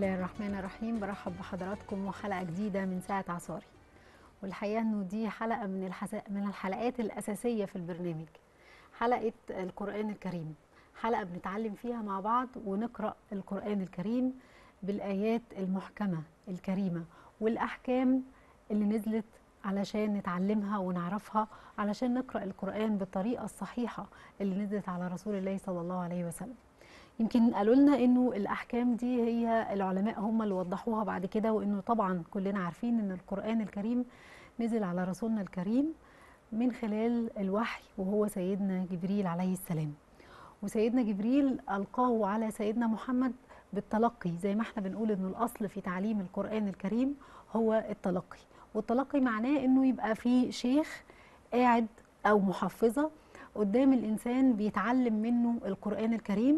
الله الرحمن الرحيم برحب بحضراتكم وحلقة جديدة من ساعة عصاري والحقيقة انه دي حلقة من الحس... من الحلقات الأساسية في البرنامج حلقة القرآن الكريم حلقة بنتعلم فيها مع بعض ونقرأ القرآن الكريم بالآيات المحكمة الكريمة والأحكام اللي نزلت علشان نتعلمها ونعرفها علشان نقرأ القرآن بالطريقة الصحيحة اللي نزلت على رسول الله صلى الله عليه وسلم يمكن قالوا لنا انه الاحكام دي هي العلماء هم اللي وضحوها بعد كده وانه طبعا كلنا عارفين ان القران الكريم نزل على رسولنا الكريم من خلال الوحي وهو سيدنا جبريل عليه السلام وسيدنا جبريل القاه على سيدنا محمد بالتلقي زي ما احنا بنقول انه الاصل في تعليم القران الكريم هو التلقي والتلقي معناه انه يبقى في شيخ قاعد او محفظه قدام الانسان بيتعلم منه القران الكريم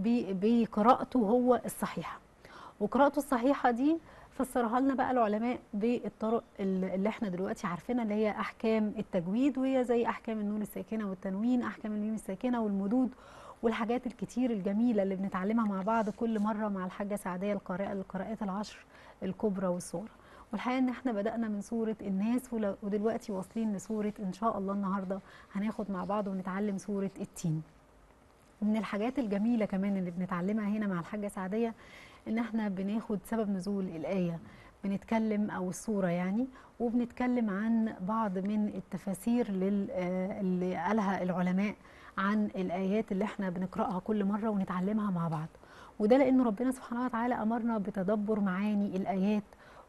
بقراءته هو الصحيحه وقراءته الصحيحه دي فسرها لنا بقى العلماء بالطرق اللي احنا دلوقتي عارفينها اللي هي احكام التجويد وهي زي احكام النون الساكنه والتنوين احكام الميم الساكنه والمدود والحاجات الكتير الجميله اللي بنتعلمها مع بعض كل مره مع الحاجه سعديه القارئه للقراءات العشر الكبرى والصغرى والحقيقه ان احنا بدانا من سوره الناس ودلوقتي واصلين لسوره ان شاء الله النهارده هناخد مع بعض ونتعلم سوره التين ومن الحاجات الجميله كمان اللي بنتعلمها هنا مع الحاجه سعديه ان احنا بناخد سبب نزول الايه بنتكلم او الصوره يعني وبنتكلم عن بعض من التفاسير اللي قالها العلماء عن الايات اللي احنا بنقراها كل مره ونتعلمها مع بعض وده لان ربنا سبحانه وتعالى امرنا بتدبر معاني الايات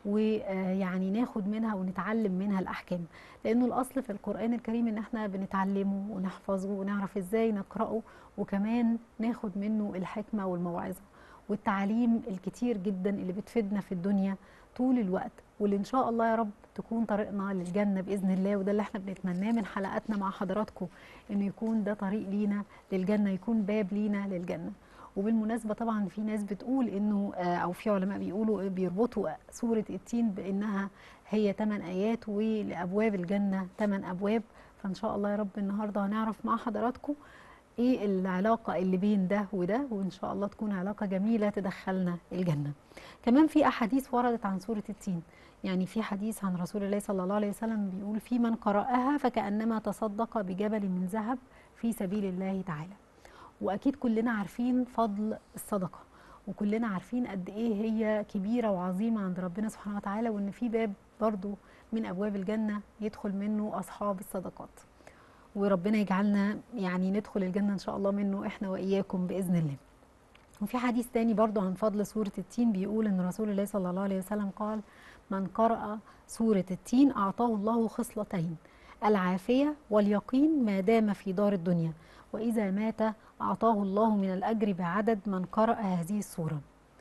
ويعني ناخد منها ونتعلم منها الاحكام لانه الاصل في القران الكريم ان احنا بنتعلمه ونحفظه ونعرف ازاي نقراه وكمان ناخد منه الحكمه والموعظه والتعليم الكتير جدا اللي بتفيدنا في الدنيا طول الوقت واللي ان شاء الله يا رب تكون طريقنا للجنه باذن الله وده اللي احنا بنتمناه من حلقاتنا مع حضراتكم انه يكون ده طريق لينا للجنه يكون باب لينا للجنه وبالمناسبة طبعا في ناس بتقول انه او في علماء بيقولوا بيربطوا سورة التين بانها هي 8 ايات ولابواب الجنة 8 ابواب فان شاء الله يا رب النهارده هنعرف مع حضراتكم ايه العلاقة اللي بين ده وده وان شاء الله تكون علاقة جميلة تدخلنا الجنة كمان في احاديث وردت عن سورة التين يعني في حديث عن رسول الله صلى الله عليه وسلم بيقول في من قرأها فكأنما تصدق بجبل من ذهب في سبيل الله تعالى واكيد كلنا عارفين فضل الصدقه وكلنا عارفين قد ايه هي كبيره وعظيمه عند ربنا سبحانه وتعالى وان في باب برضو من ابواب الجنه يدخل منه اصحاب الصدقات وربنا يجعلنا يعني ندخل الجنه ان شاء الله منه احنا واياكم باذن الله وفي حديث تاني برضو عن فضل سورة التين بيقول ان رسول الله صلى الله عليه وسلم قال من قرأ سورة التين اعطاه الله خصلتين العافية واليقين ما دام في دار الدنيا وإذا مات أعطاه الله من الأجر بعدد من قرأ هذه السورة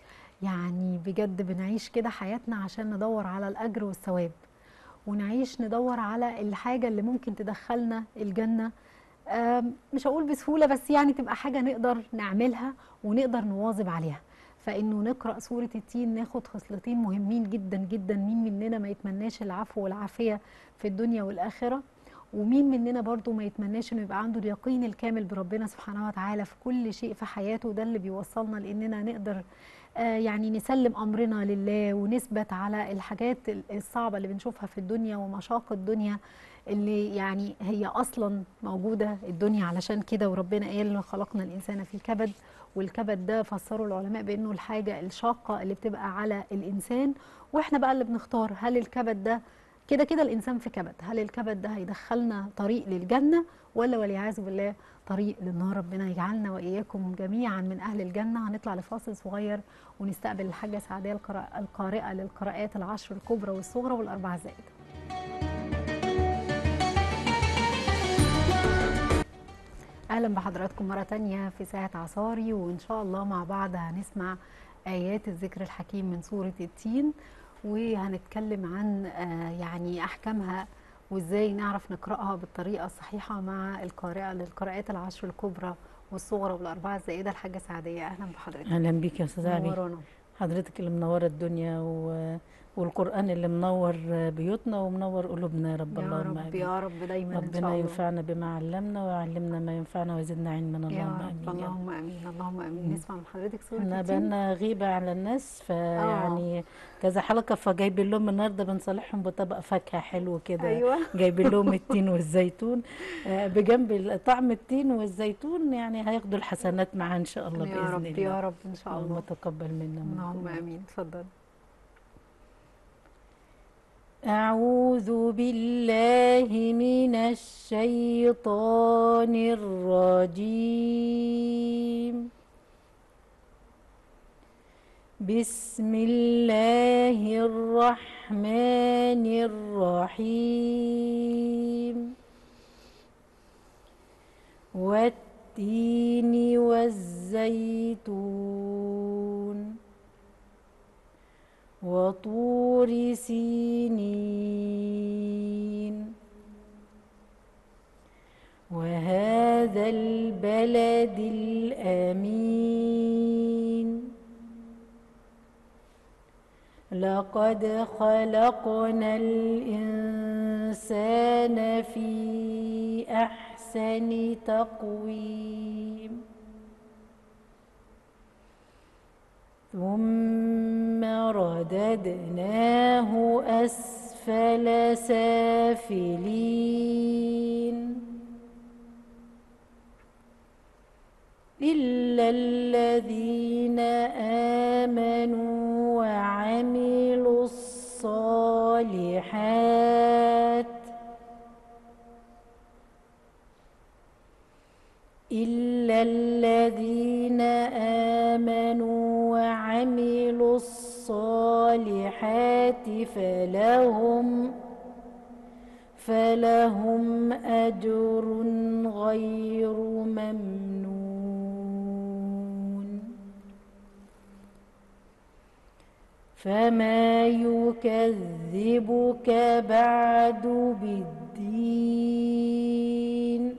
يعني بجد بنعيش كده حياتنا عشان ندور على الأجر والثواب ونعيش ندور على الحاجة اللي ممكن تدخلنا الجنة مش هقول بسهولة بس يعني تبقى حاجة نقدر نعملها ونقدر نواظب عليها فانه نقرا سوره التين ناخد خصلتين مهمين جدا جدا مين مننا ما يتمناش العفو والعافيه في الدنيا والاخره ومين مننا برضو ما يتمناش انه يبقى عنده اليقين الكامل بربنا سبحانه وتعالى في كل شيء في حياته ده اللي بيوصلنا لاننا نقدر آه يعني نسلم امرنا لله ونثبت على الحاجات الصعبه اللي بنشوفها في الدنيا ومشاق الدنيا اللي يعني هي اصلا موجوده الدنيا علشان كده وربنا قال خلقنا الانسان في كبد والكبد ده فسروا العلماء بانه الحاجه الشاقه اللي بتبقى على الانسان واحنا بقى اللي بنختار هل الكبد ده كده كده الانسان في كبد هل الكبد ده هيدخلنا طريق للجنه ولا والعياذ بالله طريق للنار ربنا يجعلنا واياكم جميعا من اهل الجنه هنطلع لفاصل صغير ونستقبل الحاجه سعديه القارئه للقراءات العشر الكبرى والصغرى والاربعه زائد اهلا بحضراتكم مره تانية في ساعه عصاري وان شاء الله مع بعض هنسمع ايات الذكر الحكيم من سوره التين وهنتكلم عن يعني احكامها وازاي نعرف نقراها بالطريقه الصحيحه مع القارئه للقراءات العشر الكبرى والصغرى والاربعه الزائده الحاجه سعديه اهلا بحضرتك اهلا بيك يا استاذه علي منورانا حضرتك اللي منوره الدنيا والقرآن اللي منور بيوتنا ومنور قلوبنا يا رب يا اللهم رب آمين يا رب دايما ان شاء ربنا الله ينفعنا بما علمنا ويعلمنا ما ينفعنا ويزدنا علما يا اللهم رب آمين يا رب اللهم امين اللهم امين نسمع من حضرتك سوره احنا التين بقالنا غيبة على الناس فيعني كذا حلقة فجايبين لهم النهاردة بنصالحهم بطبق فاكهة حلو كده ايوه جايبين لهم التين والزيتون آه، بجنب طعم التين والزيتون يعني هياخدوا الحسنات معاه ان شاء الله يا بإذن رب الله يا رب ان شاء اللهم الله تقبل منا اللهم ومنكم. امين اتفضل أعوذ بالله من الشيطان الرجيم بسم الله الرحمن الرحيم والتين والزيتون وطور سينين وهذا البلد الأمين لقد خلقنا الإنسان في أحسن تقويم ثم رددناه أسفل سافلين إلا الذين آمنوا وعملوا الصالحات إلا الذين آمنوا وعملوا الصالحات فلهم فلهم أجر غير ممنون فما يكذبك بعد بالدين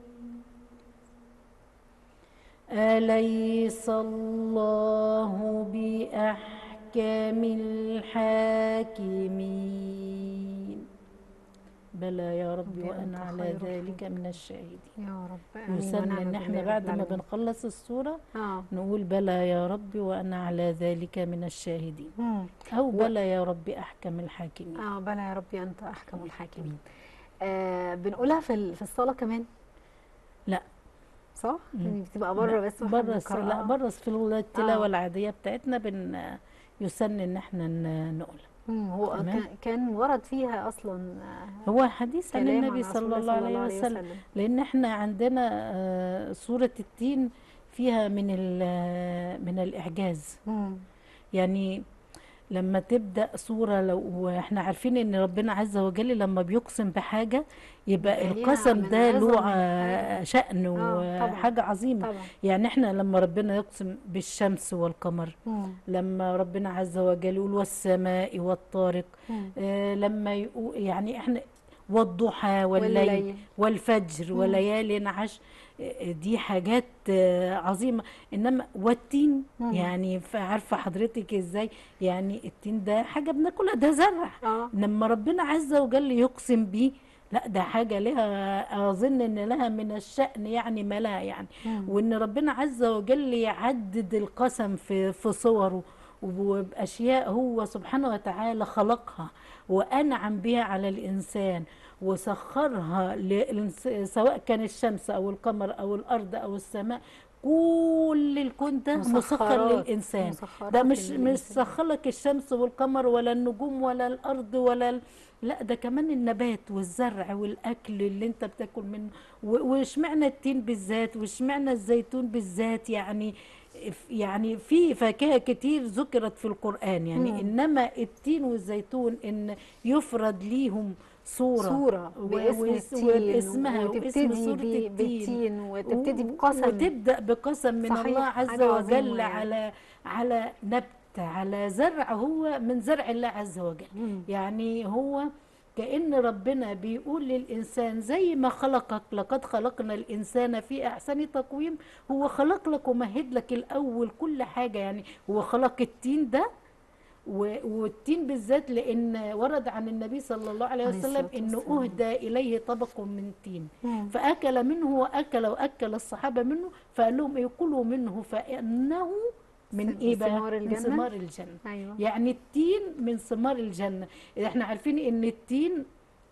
أليس الله بأحكم الحاكمين بلى يا رب ربي وأنا أنت على خير ذلك من الشاهدين يا رب امين يسمى ونعم ان بالله احنا رب بعد ما العالمين. بنخلص السورة اه نقول بلى يا رب وأنا على ذلك من الشاهدين مم. أو بلى يا رب أحكم الحاكمين اه بلى يا ربي انت احكم الحاكمين آه بنقولها في ال- في الصلاه كمان لا. صح مم. يعني بتبقى بره بس واحنا بره الس- لا بنقرأها. بره في التلاوة آه. العادية بتاعتنا بن يسن ان احنا ن- نقولها مم، هو تمام. كان كان ورد فيها اصلا آه، هو حديث عن كلام النبي رسول صلى الله عليه وسلم لان احنا عندنا آه، سورة التين فيها من ال- من الاعجاز مم. يعني لما تبدأ سورة لو احنا عارفين ان ربنا عز وجل لما بيقسم بحاجة يبقى يبقى ليها القسم من ده له عظم آه، حاجة. شأن آه، طبعا. وحاجة عظيمة طبعا يعني احنا لما ربنا يقسم بالشمس والقمر مم. لما ربنا عز وجل يقول والسماء والطارق مم. آه لما يقول يعني احنا والضحى والليل والليل والفجر مم. وليال عشر آه، دي حاجات آه، عظيمة انما والتين مم. يعني ف- عارفة حضرتك ازاي يعني التين ده حاجة بناكلها ده زرع اه لما ربنا عز وجل يقسم بيه لا ده حاجة لها أظن إن لها من الشأن يعني ما لها يعني مم. وإن ربنا عز وجل يعدد القسم في في صوره وبأشياء هو سبحانه وتعالى خلقها وأنعم بها على الإنسان وسخرها للإنس- سواء كان الشمس أو القمر أو الأرض أو السماء كل الكون ده مسخر مسخرات. للإنسان مسخرات ده مش مش للإنسان. سخر لك الشمس والقمر ولا النجوم ولا الأرض ولا ال... لا ده كمان النبات والزرع والأكل اللي انت بتاكل منه و- واشمعنى التين بالذات واشمعنى الزيتون بالذات يعني يعني في فاكهة كتير ذكرت في القرآن يعني مم. إنما التين والزيتون إن يفرد ليهم صورة صورة و- باسم وس- التين واسمها واسم وتبتدي سورة بي- التين بالتين وتبتدي و- بقسم وتبدأ بقسم من صحيح، الله عز حاجة عظيمة وجل يعني. على على نبت على زرع هو من زرع الله عز وجل مم. يعني هو كأن ربنا بيقول للإنسان زي ما خلقك لقد خلقنا الإنسان في أحسن تقويم هو خلق لك ومهد لك الأول كل حاجة يعني هو خلق التين ده و- والتين بالذات لان ورد عن النبي صلى الله عليه عليه وسلم الصلاة انه والسلام. اهدى اليه طبق من تين مم. فاكل منه واكل واكل الصحابه منه فقال لهم إيه كلوا منه فانه من من ايه بقى ثمار من الجنة؟ ثمار الجنه ايوه يعني التين من ثمار الجنه احنا عارفين ان التين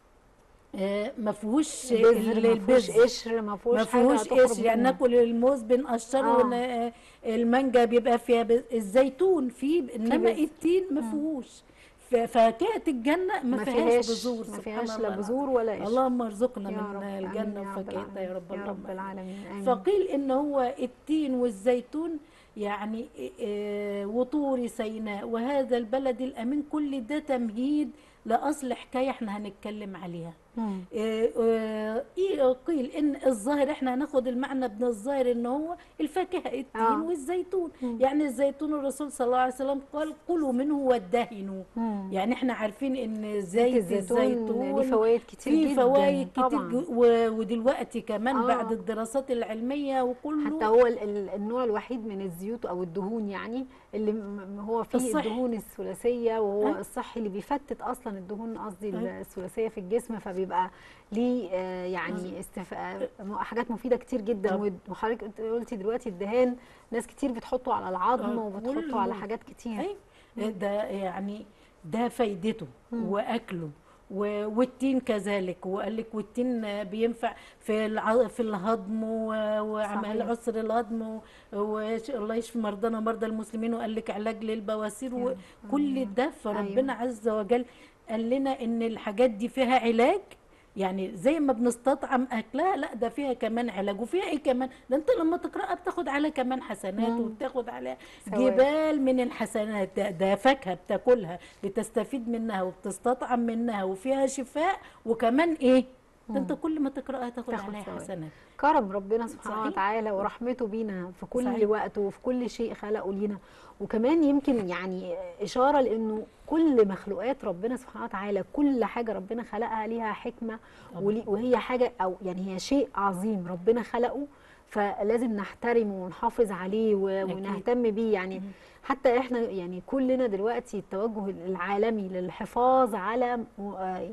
آه، ما فيهوش بذر ال- ما فيهوش البذر قشر ما فيهوش ما حاجه فيهوش هتخرج قشر يعني منه. ناكل الموز بنقشره آه. ون- آه، المانجا بيبقى فيها بذ- الزيتون فيه انما بذر. التين ما فيهوش ف- فاكهه الجنه ما, ما فيهاش فيهاش بذور ما سبحان فيهاش لا الله بذور ولا قشر اللهم ارزقنا يا من رب. آمين الجنه يا رب وفاكهتها يا رب العالمين. يا اللهم رب آمين. العالمين آمين. فقيل ان هو التين والزيتون يعني آه، وطور سيناء وهذا البلد الامين كل ده تمهيد لاصل حكايه احنا هنتكلم عليها مم. آه، آه، إيه قيل ان الظاهر احنا هناخد المعنى من الظاهر ان هو الفاكهه التين آه. والزيتون مم. يعني الزيتون الرسول صلى الله عليه وسلم قال كلوا منه وادهنوا مم. يعني احنا عارفين ان زيت زيت الزيتون ليه الزيتون فوائد كتير في جدا فوائد كتير طبعا جو- و- ودلوقتي كمان آه. بعد الدراسات العلميه وكله حتى هو ال- ال- النوع الوحيد من الزيوت او الدهون يعني اللي م- هو فيه الصحي. الدهون الثلاثيه وهو أه. الصحي اللي بيفتت اصلا الدهون قصدي أه. الثلاثيه في الجسم فبيبقى ليه آه، يعني استف... آه، م- حاجات مفيده كتير جدا طب. ود- وحضرتك قلت- قلتي دلوقتي الدهان ناس كتير بتحطه على العظم أه، وبتحطه على كله. حاجات كتير اي ده يعني ده فايدته مم. واكله و- والتين كذلك وقال لك والتين بينفع في الع... في الهضم و- وعمل صحيح. عسر الهضم و- والله يشفي مرضانا ومرضى المسلمين وقال لك علاج للبواسير يا وكل ده فربنا عز وجل قال لنا ان الحاجات دي فيها علاج يعني زي ما بنستطعم اكلها لا ده فيها كمان علاج وفيها ايه كمان ده انت لما تقراها بتاخد عليها كمان حسنات مم. وبتاخد عليها ثواب. جبال من الحسنات ده, ده فاكهه بتاكلها بتستفيد منها وبتستطعم منها وفيها شفاء وكمان ايه ده انت كل ما تقراها تاخد تاخد عليها ثواب. حسنات كرم ربنا سبحانه صحيح. وتعالى ورحمته بينا في كل صحيح. وقت وفي كل شيء خلقه لينا وكمان يمكن يعني إشارة لأنه كل مخلوقات ربنا سبحانه وتعالى كل حاجة ربنا خلقها ليها حكمة طبعا. ولي- وهي حاجة أو يعني هي شيء عظيم ربنا خلقه فلازم نحترمه ونحافظ عليه و- أكيد. ونهتم بيه يعني مم. حتى احنا يعني كلنا دلوقتي التوجه العالمي للحفاظ على م- آه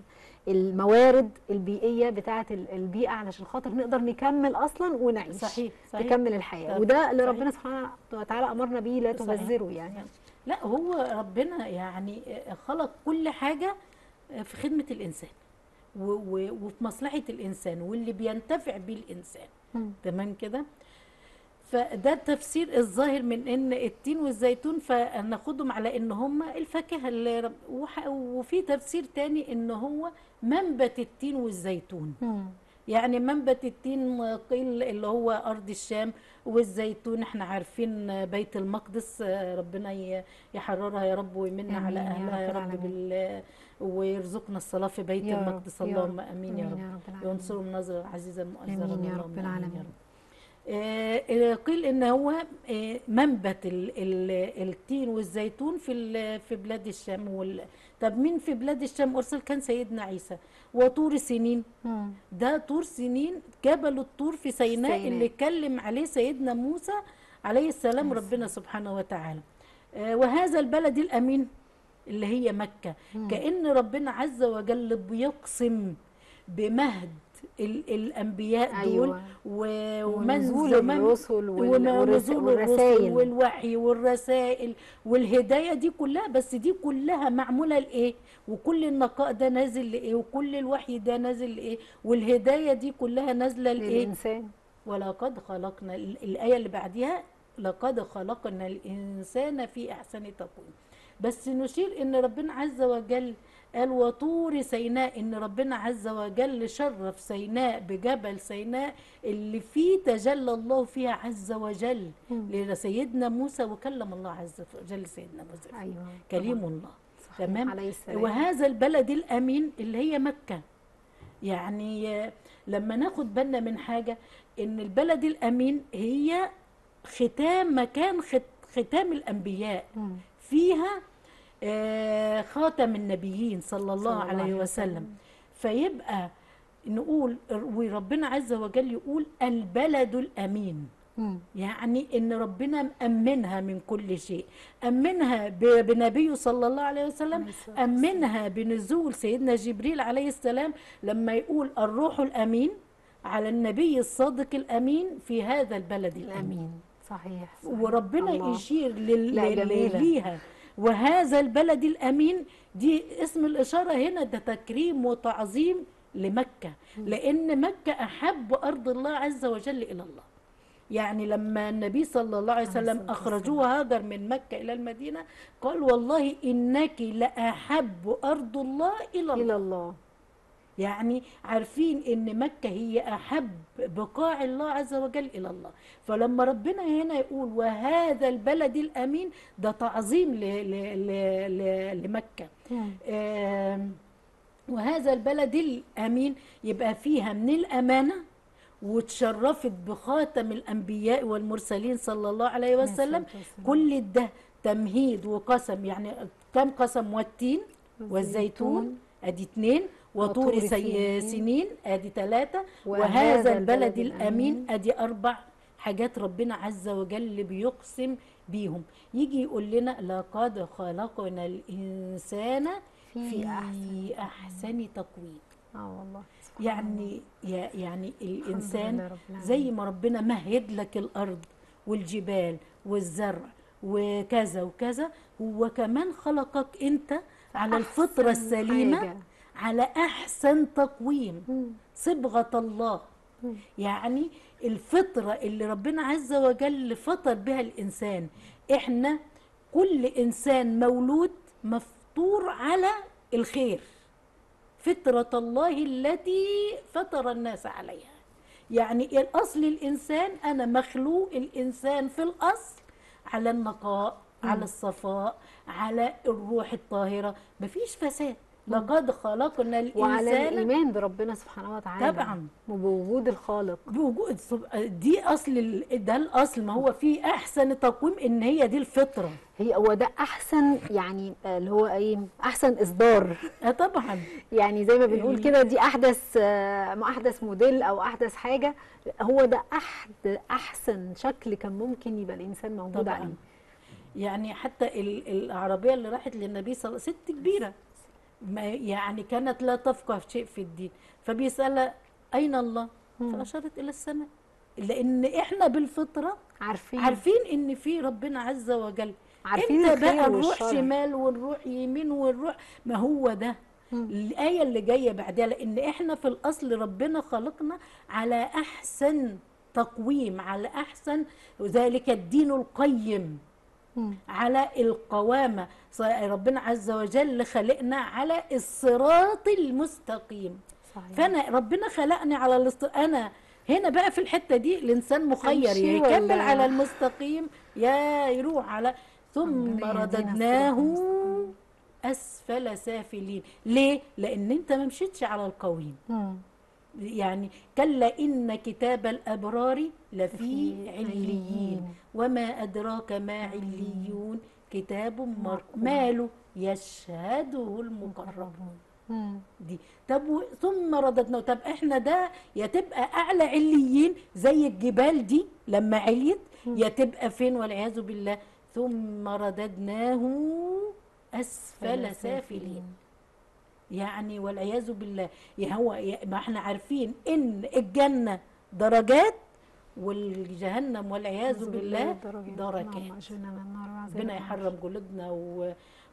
الموارد البيئيه بتاعه ال- البيئه علشان خاطر نقدر نكمل اصلا ونعيش صحيح صحيح نكمل الحياه طب- وده اللي صحيح. ربنا سبحانه وتعالى امرنا بيه لا صحيح. تبذروا يعني لا هو ربنا يعني خلق كل حاجة في خدمة الإنسان و- و- وفي مصلحة الإنسان واللي بينتفع بيه الإنسان مم. تمام كده فده التفسير الظاهر من ان التين والزيتون فناخدهم على ان هم الفاكهه اللي رب وح- وفي تفسير تاني ان هو منبت التين والزيتون مم. يعني منبت التين قيل اللي هو ارض الشام والزيتون احنا عارفين بيت المقدس ربنا ي- يحررها يا رب ويمن على آمين يا اهلها يا رب رب العالمين. بال ويرزقنا الصلاه في بيت يا رب، المقدس يا اللهم رب. امين يا رب يا رب العالمين. ينصرهم نصرا عزيزا مؤزرا آمين يا اللهم رب آمين العالمين. رب. آه، آه، قيل ان هو آه، منبت ال- ال- التين والزيتون في ال- في بلاد الشام وال... طب مين في بلاد الشام ارسل كان سيدنا عيسى وطور سنين مم. ده طور سنين جبل الطور في سيناء, سيناء. اللي اتكلم عليه سيدنا موسى عليه السلام ربنا سبحانه وتعالى آه، وهذا البلد الامين اللي هي مكه مم. كان ربنا عز وجل بيقسم بمهد ال- الانبياء دول أيوة. و- ونزول ومن الرسل وال- والرس- ونزول الرسل والرسائل والوحي والرسائل والهدايه دي كلها بس دي كلها معموله لايه وكل النقاء ده نازل لايه وكل الوحي ده نازل لايه والهدايه دي كلها نازله لايه للإنسان ولقد خلقنا ال- الآية اللي بعديها لقد خلقنا الإنسان في أحسن تقويم بس نشير إن ربنا عز وجل قال وطور سيناء إن ربنا عز وجل شرف سيناء بجبل سيناء اللي فيه تجلى الله فيها عز وجل مم. لسيدنا موسى وكلم الله عز وجل سيدنا موسى فيه. أيوة كليم طبعاً. الله صحيح. تمام عليه السلام وهذا البلد الامين اللي هي مكه يعني آه، لما ناخد بالنا من حاجه ان البلد الامين هي ختام مكان خت- ختام الانبياء مم. فيها آه، خاتم النبيين صلى الله عليه وسلم فيبقى نقول وربنا عز وجل يقول البلد الامين مم. يعني ان ربنا مأمنها من كل شيء أمنها ب- بنبيه صلى الله عليه وسلم عليه الصلاة أمنها بنزول سيدنا جبريل عليه السلام لما يقول الروح الأمين على النبي الصادق الأمين في هذا البلد الأمين الامين صحيح, صحيح. وربنا الله. يشير لل... لا، لل... جميلة. ليها وهذا البلد الأمين دي اسم الإشارة هنا ده تكريم وتعظيم لمكة لأن مكة أحب أرض الله عز وجل إلى الله يعني لما النبي صلى الله عليه وسلم الصلاة أخرجوه هاجر من مكة إلى المدينة قال والله إنك لأحب أرض الله إلى الله الى الله يعني عارفين ان مكة هي احب بقاع الله عز وجل الى الله فلما ربنا هنا يقول وهذا البلد الامين ده تعظيم ل ل ل ل لمكة مم. آم، وهذا البلد الامين يبقى فيها من الامانة وتشرفت بخاتم الانبياء والمرسلين صلى الله عليه وسلم الصلاة والسلام. كل ده تمهيد وقسم يعني كم قسم والتين والزيتون. والزيتون ادي اتنين وطور وطور سي- سينين. سنين ادي ثلاثة وهذا وهذا البلد البلد الامين الأمين. ادي اربع حاجات ربنا عز وجل بيقسم بيهم يجي يقول لنا لقد خلقنا الانسان في في أحسن احسن تقويم اه والله سبحان يعني يا- يعني لله الانسان رب العالمين. زي ما ربنا مهد لك الارض والجبال والزرع وكذا وكذا هو كمان خلقك انت على الفطره أحسن السليمه حاجة. على احسن تقويم مم. صبغه الله مم. يعني الفطره اللي ربنا عز وجل فطر بها الانسان احنا كل انسان مولود مفطور على الخير فطرة الله التي فطر الناس عليها يعني الأصل الإنسان أنا مخلوق الإنسان في الأصل على النقاء على الصفاء على الروح الطاهرة مفيش فساد لقد خلقنا وعلى الإنسان الايمان بربنا سبحانه وتعالى طبعا وبوجود الخالق بوجود صب- دي أصل ال- ده الأصل ما هو في أحسن تقويم إن هي دي الفطرة هي هو ده احسن يعني آه، اللي هو ايه احسن اصدار آه طبعا يعني زي ما بنقول ال- كده دي احدث آه، ما احدث موديل او احدث حاجه هو ده احد احسن شكل كان ممكن يبقى الانسان موجود طبعا عليه يعني حتى ال- العربية اللي راحت للنبي صلى الله عليه وسلم ست كبيرة ما يعني كانت لا تفقه شيء في الدين فبيسألها أين الله مم. فأشارت إلى السماء لأن إحنا بالفطرة عارفين عارفين إن في ربنا عز وجل عارفين إمتى الخير بقى نروح والشر. شمال ونروح يمين ونروح ما هو ده مم. الآية اللي جاية بعدها لأن إحنا في الأصل ربنا خلقنا على أحسن تقويم على أحسن ذلك الدين القيم مم. على القوامة ص- ربنا عز وجل خلقنا على الصراط المستقيم صحيح فأنا ربنا خلقني على الاست... أنا هنا بقى في الحتة دي الإنسان مخير أمشي يا يكمل ولا- على المستقيم يا يروح على ثم ربنا يهدينا رددناه الصراط المستقيم. أسفل سافلين ليه؟ لأن أنت ما مشيتش على القويم مم. يعني كلا إن كتاب الأبرار لفي في عليين عليين. وما أدراك ما عليون كتاب مر مرقوم. ماله يشهده المقربون مقربون مم. دي طب و- ثم رددناه طب احنا ده يا تبقى اعلى عليين زي الجبال دي لما عليت يا تبقى فين والعياذ بالله ثم رددناه اسفل سافلين يعني والعياذ بالله يا هو يا- ما احنا عارفين ان الجنه درجات والجهنم والعياذ بالله دركات اللهم اجرنا من النار وعذاب ربنا النار. يحرم جلودنا و...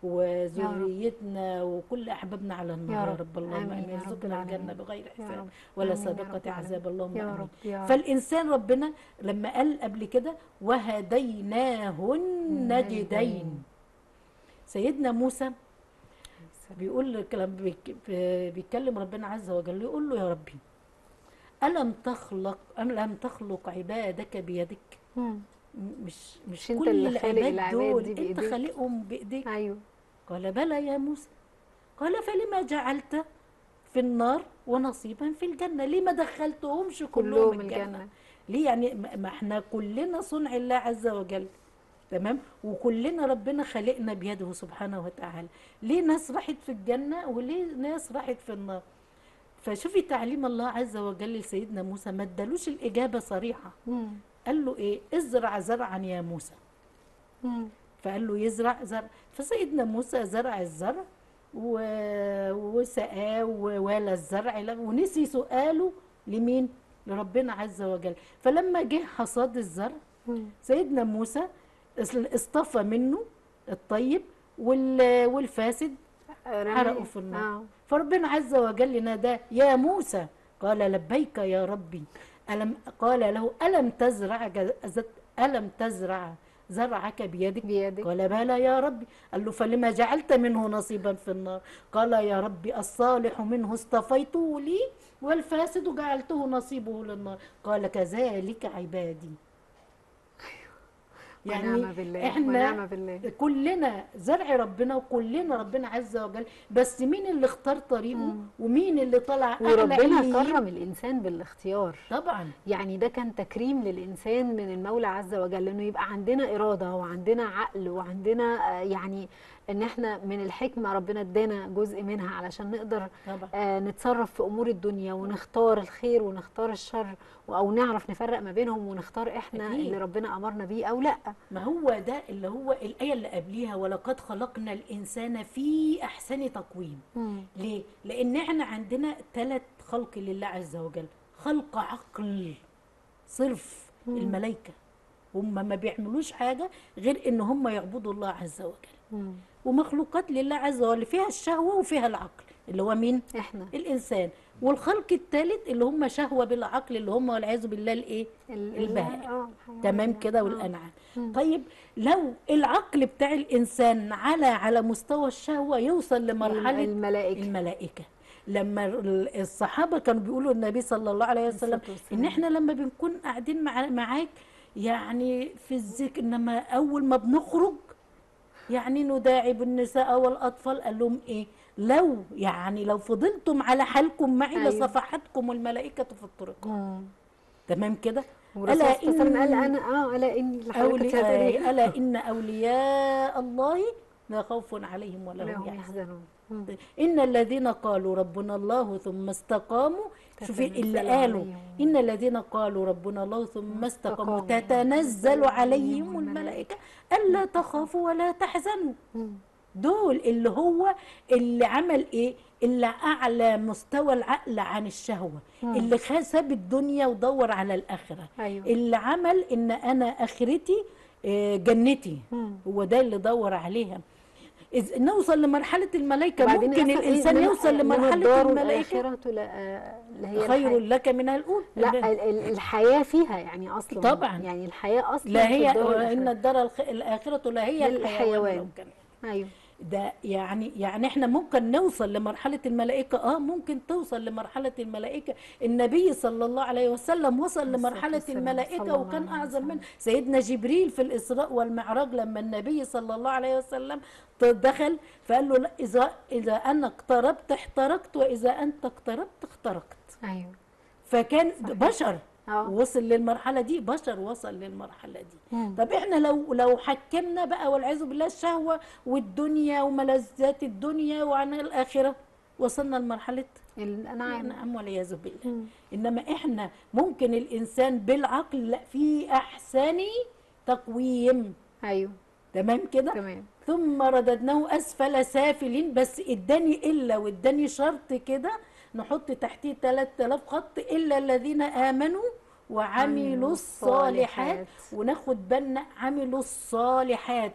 وذريتنا وكل احبابنا على النار يا يا رب. رب اللهم آمين امين يا رب يرزقنا الجنه العالمين. بغير يا حساب رب. ولا آمين يا رب سابقه العالمين. عذاب اللهم يا امين رب يا رب فالانسان ربنا لما قال قبل كده وهديناه النجدين سيدنا موسى بيقول لك لما بيك- بيتكلم ربنا عز وجل يقول له يا ربي ألم تخلق أم لم تخلق عبادك بيدك مم. م- مش مش مش أنت كل اللي خالق العباد العباد دول دي انت بإيديك؟ خالقهم بايديك ايوه قال بلى يا موسى قال فلما جعلت في النار ونصيبا في الجنة ليه ما دخلتهمش كلهم, كلهم الجنة, الجنه ليه يعني ما ما احنا كلنا صنع الله عز وجل تمام وكلنا ربنا خلقنا بيده سبحانه وتعالى ليه ناس راحت في الجنة وليه ناس راحت في النار فشوفي تعليم الله عز وجل لسيدنا موسى ما ادالوش الإجابة صريحة مم. قال له ايه ازرع زرعا يا موسى مم. فقال له يزرع زرع فسيدنا موسى زرع الزرع و... وسقاه ووالى الزرع ل- ونسي سؤاله لمين لربنا عز وجل فلما جه حصاد الزرع مم. سيدنا موسى اس- اصطفى منه الطيب وال... والفاسد رمي. حرقوا في النار آه. فربنا عز وجل ناداه يا موسى قال لبيك يا ربي ألم قال له ألم تزرع جز- ألم تزرع زرعك بيدك بيدك قال بلى يا ربي قال له فلما جعلت منه نصيبا في النار قال يا ربي الصالح منه اصطفيته لي والفاسد جعلته نصيبه للنار قال كذلك عبادي ونعم بالله احنا ونعم بالله كلنا زرع ربنا وكلنا ربنا عز وجل بس مين اللي اختار طريقه ومين اللي طلع أعلى وربنا عليين؟ كرم الانسان بالاختيار طبعا يعني ده كان تكريم للإنسان من المولى عز وجل إنه يبقى عندنا إرادة وعندنا عقل وعندنا آه، يعني إن إحنا من الحكمة ربنا ادانا جزء منها علشان نقدر طبعا آه، نتصرف في أمور الدنيا ونختار الخير ونختار الشر أو نعرف نفرق ما بينهم ونختار إحنا أكيد. اللي ربنا أمرنا بيه أو لأ ما هو ده اللي هو الآية اللي قبليها ولقد خلقنا الإنسان في أحسن تقويم ليه؟ لأن احنا عندنا ثلاث خلق لله عز وجل خلق عقل صرف مم. الملائكة هم ما بيعملوش حاجة غير إن هم يعبدوا الله عز وجل ومخلوقات لله عز وجل فيها الشهوة وفيها العقل اللي هو مين؟ إحنا الإنسان والخلق الثالث اللي هم شهوة بالعقل اللي هم والعياذ بالله الإيه؟ ال- البهائم. آه، الحيوانات. تمام كده آه. والانعام مم. طيب لو العقل بتاع الانسان على على مستوى الشهوه يوصل لمرحله الملائكة الملائكه لما ال- الصحابه كانوا بيقولوا النبي صلى الله عليه وسلم الصلاة والسلام. ان احنا لما بنكون قاعدين مع معاك يعني في الذكر انما اول ما بنخرج يعني نداعي بالنساء والاطفال قال لهم ايه لو يعني لو فضلتم على حالكم معي أيوة. لصفحتكم الملائكه في الطرق مم. تمام كده والرسول ألا صلى الله عليه وسلم قال إن- أنا آه ألا إني اللي حضرتك أولي... كنت هتقولي. آه، ألا إن أولياء الله لا خوف عليهم ولا لا هم هم يحزنون يحزنون مم. إن الذين قالوا ربنا الله ثم استقاموا شوفي اللي تتنزل قالوا عليهم. إن الذين قالوا ربنا الله ثم استقاموا استقاموا. تتنزل عليهم الملائكة. الملائكة ألا تخافوا ولا تحزنوا مم. دول اللي هو اللي عمل ايه اللي اعلى مستوى العقل عن الشهوه مم. اللي خ- ساب الدنيا ودور على الاخره أيوه اللي عمل ان انا اخرتي آه، جنتي مم. هو ده اللي دور عليها إذ نوصل لمرحله الملائكه وبعدين ممكن أصلاً إيه الانسان من- يوصل من لمرحله الدار الملائكه والآخرة لا- آه، اللي هي خير الحياة. لك من الاولى لا ال- ال- الحياة فيها يعني أصلا طبعا. يعني الحياة أصلا لا في هي الدار ان والآخرة. الدار الخ- الاخره لا هي للحيوان. الحيوان لو كان أيوه ده يعني يعني احنا ممكن نوصل لمرحلة الملائكة اه ممكن توصل لمرحلة الملائكة النبي صلى الله عليه وسلم وصل الصلاة لمرحلة والسلام، صلى الملائكة الله وكان عليه أعظم وسلم. من سيدنا جبريل في الإسراء والمعراج لما النبي صلى الله عليه وسلم دخل فقال له لا إذا إذا أنا اقتربت احترقت وإذا أنت اقتربت اخترقت أيوه فكان صحيح. بشر اه وصل للمرحلة دي بشر وصل للمرحلة دي مم. طب احنا لو لو حكمنا بقى والعياذ بالله الشهوه والدنيا وملذات الدنيا وعن الاخره وصلنا لمرحله الأنعام نعم والعياذ بالله مم. انما احنا ممكن الانسان بالعقل لا في احسن تقويم أيوه تمام كده تمام ثم رددناه اسفل سافلين بس اداني الا واداني شرط كده نحط تحتيه 3000 خط الا الذين امنوا وعملوا عملوا الصالحات الصالحات. وناخد بالنا عملوا الصالحات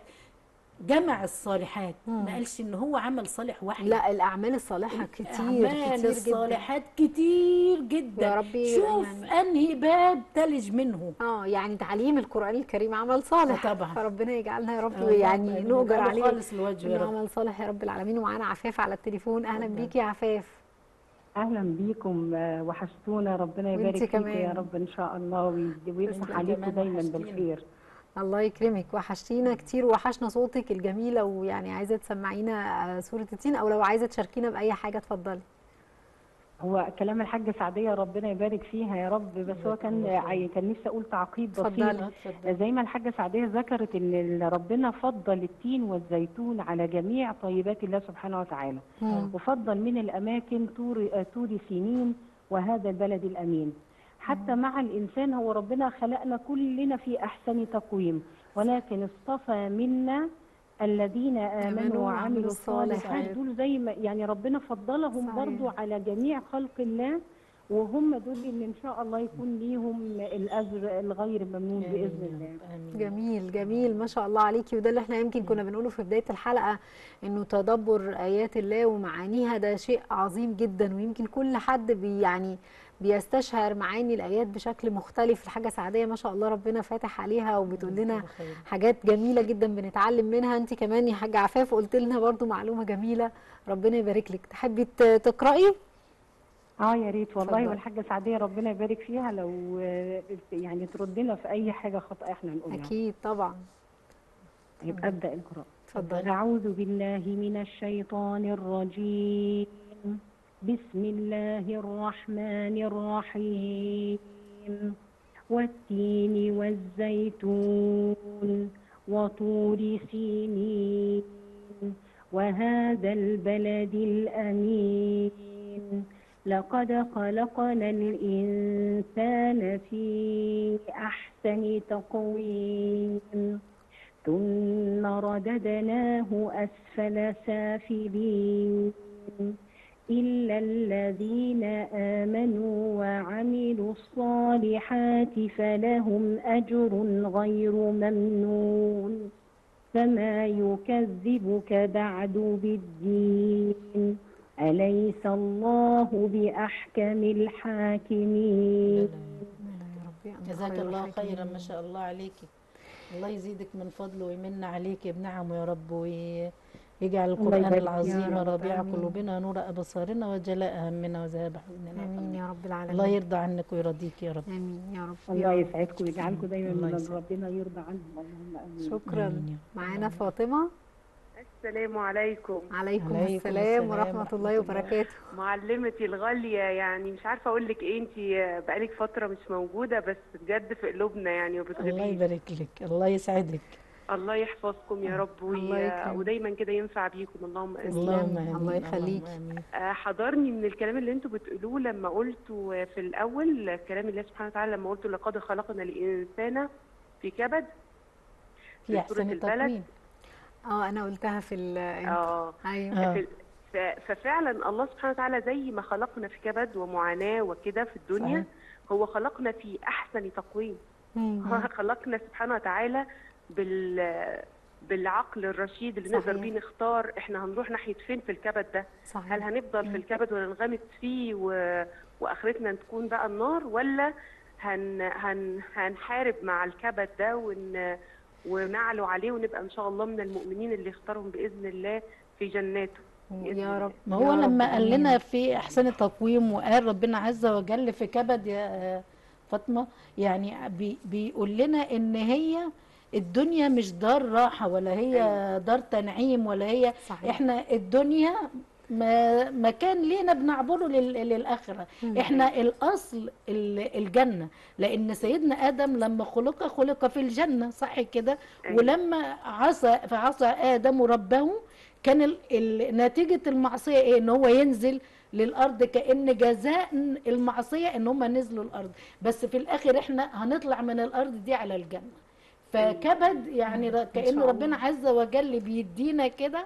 جمع الصالحات مم. ما قالش ان هو عمل صالح واحد لا الأعمال الصالحة كتير أعمال كتير جدا الصالحات كتير جدا يا ربي شوف يعني- انهي باب تلج منه اه يعني تعليم القرآن الكريم عمل صالح آه طبعا. فربنا يجعلنا يا رب آه يعني طبعاً. نؤجر يجعله عليه خالص لوجهه يا انه رب عمل صالح يا رب العالمين ومعانا عفاف على التليفون اهلا اتفضل. بيكي يا عفاف اهلا بيكم آه، وحشتونا ربنا وانتي يبارك فيكم كمان. يا رب ان شاء الله ويد- ويفتح وانتي عليكم كمان دايما وحشتينا. بالخير الله يكرمك وحشتينا كتير وحشنا صوتك الجميله ويعني عايزه تسمعينا آه، سوره التين او لو عايزه تشاركينا باي حاجه اتفضلي هو كلام الحاجه سعديه ربنا يبارك فيها يا رب بس هو كان عاي- كان نفسي اقول تعقيب بسيط اتفضلي. اتفضل. زي ما الحاجه سعديه ذكرت ان ال- ربنا فضل التين والزيتون على جميع طيبات الله سبحانه وتعالى مم. وفضل من الاماكن طور آه، طور سينين وهذا البلد الامين حتى مع الإنسان هو ربنا خلقنا كلنا في أحسن تقويم ولكن اصطفى منا الذين آمنوا آمنوا وعملوا وعملوا الصالحات الصالحات. دول زي ما يعني ربنا فضلهم صحيح. برضو على جميع خلق الله وهم دول اللي إن شاء الله يكون ليهم الأجر الغير ممنون بإذن الله آمين. جميل جميل ما شاء الله عليكي وده اللي احنا يمكن كنا بنقوله في بداية الحلقة انه تدبر ايات الله ومعانيها ده شيء عظيم جدا ويمكن كل حد بي يعني بيستشعر معاني الايات بشكل مختلف الحاجة سعدية ما شاء الله ربنا فاتح عليها وبتقول لنا الله خير. حاجات جميلة جدا بنتعلم منها انت كمان يا حاجة عفاف قلت لنا برضو معلومة جميلة ربنا يبارك لك تحبي ت- تقرأي اه يا ريت والله اتفضل. والحاجة سعدية ربنا يبارك فيها لو آه، يعني تردنا في أي حاجة خطأ احنا نقولها اكيد طبعا يبقى أبدأ القراءة اتفضلي أعوذ بالله من الشيطان الرجيم بسم الله الرحمن الرحيم والتين والزيتون وطور سينين وهذا البلد الأمين لقد خلقنا الإنسان في أحسن تقويم ثم رددناه أسفل سافلين إلا الذين آمنوا وعملوا الصالحات فلهم أجر غير ممنون فما يكذبك بعد بالدين أليس الله بأحكم الحاكمين يا ربي أنت جزاك خير الله الحاكمين. خيرا ما شاء الله عليكي الله يزيدك من فضله ويمن عليكي بنعمه يا رب ويجعل القرآن يبارك العظيم يا رب، ربيع آمين. قلوبنا نور أبصارنا وجلاء همنا وذهاب حزننا امين وغمنا. يا رب العالمين الله يرضى عنك ويرضيك يا رب امين يا رب الله يا رب. يسعدكم ويجعلكم دايما الله من يسعدك. ربنا يرضى عنهم اللهم امين شكرا آمين يا رب. معانا فاطمه السلام عليكم عليكم عليكم السلام السلام ورحمه ورحمة الله الله. وبركاته معلمتي الغالية يعني مش عارفة أقول لك إيه أنت بقالك فترة مش موجودة بس بجد في قلوبنا يعني الله وبتغيبي يبارك لك الله يسعدك الله يحفظكم يا رب وي... الله يكرمك. ودايما كده ينفع بيكم اللهم آمين اللهم آمين الله اللهم يخليك. آمين. آه، حضرني من الكلام اللي انتوا بتقولوه لما قلتوا في الأول كلام الله سبحانه وتعالى لما قلتوا لقد خلقنا الإنسان في كبد في في أحسن سورة البلد. التقويم اه انا قلتها في ال اه ايوه آه. في- ف- ففعلا الله سبحانه وتعالى زي ما خلقنا في كبد ومعاناة وكده في الدنيا صحيح. هو خلقنا في أحسن تقويم مم. هو خلقنا سبحانه وتعالى بال بالعقل الرشيد اللي نقدر صحيح. بيه نختار احنا هنروح ناحيه فين في الكبد ده صحيح هل هنفضل في الكبد وننغمس فيه و... واخرتنا تكون بقى النار ولا هن... هن... هنحارب مع الكبد ده ون... ونعلو عليه ونبقى ان شاء الله من المؤمنين اللي يختارهم باذن الله في جناته بإذن يا الله. رب ما يا هو رب، لما قال آمين. لنا في احسن التقويم وقال ربنا عز وجل في كبد يا فاطمه يعني بي بيقول لنا ان هي الدنيا مش دار راحه ولا هي دار تنعيم ولا هي صحيح احنا الدنيا ما مكان لينا بنعبره لل- للاخره احنا الاصل ال- الجنه لان سيدنا ادم لما خلق خلق في الجنه صح كده أيوة. ولما عصى فعصى ادم ربه كان ال- ال- نتيجه المعصيه ايه ان هو ينزل للارض كان جزاء المعصيه ان هم نزلوا الارض بس في الاخر احنا هنطلع من الارض دي على الجنه فكبد يعني ر- كأن الله. ربنا عز وجل بيدينا كده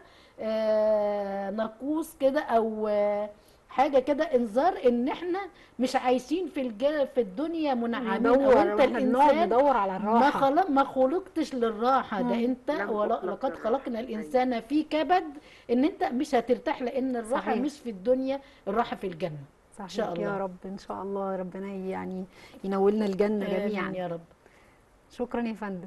آه، ناقوس كده او آه، حاجه كده انذار ان احنا مش عايشين في الج... في الدنيا منعمين او ندور انت احنا بنقعد الانسان ندور على ما الراحه خلق ما خلقتش للراحه ده مم. انت لم ولا تخلق لقد للراحة. خلقنا الانسان في كبد ان انت مش هترتاح لان الراحه صحيح. مش في الدنيا الراحه في الجنه صحيح شاء الله. يا رب ان شاء الله ربنا يعني ينولنا الجنه آمين جميعا يا رب شكرا يا فندم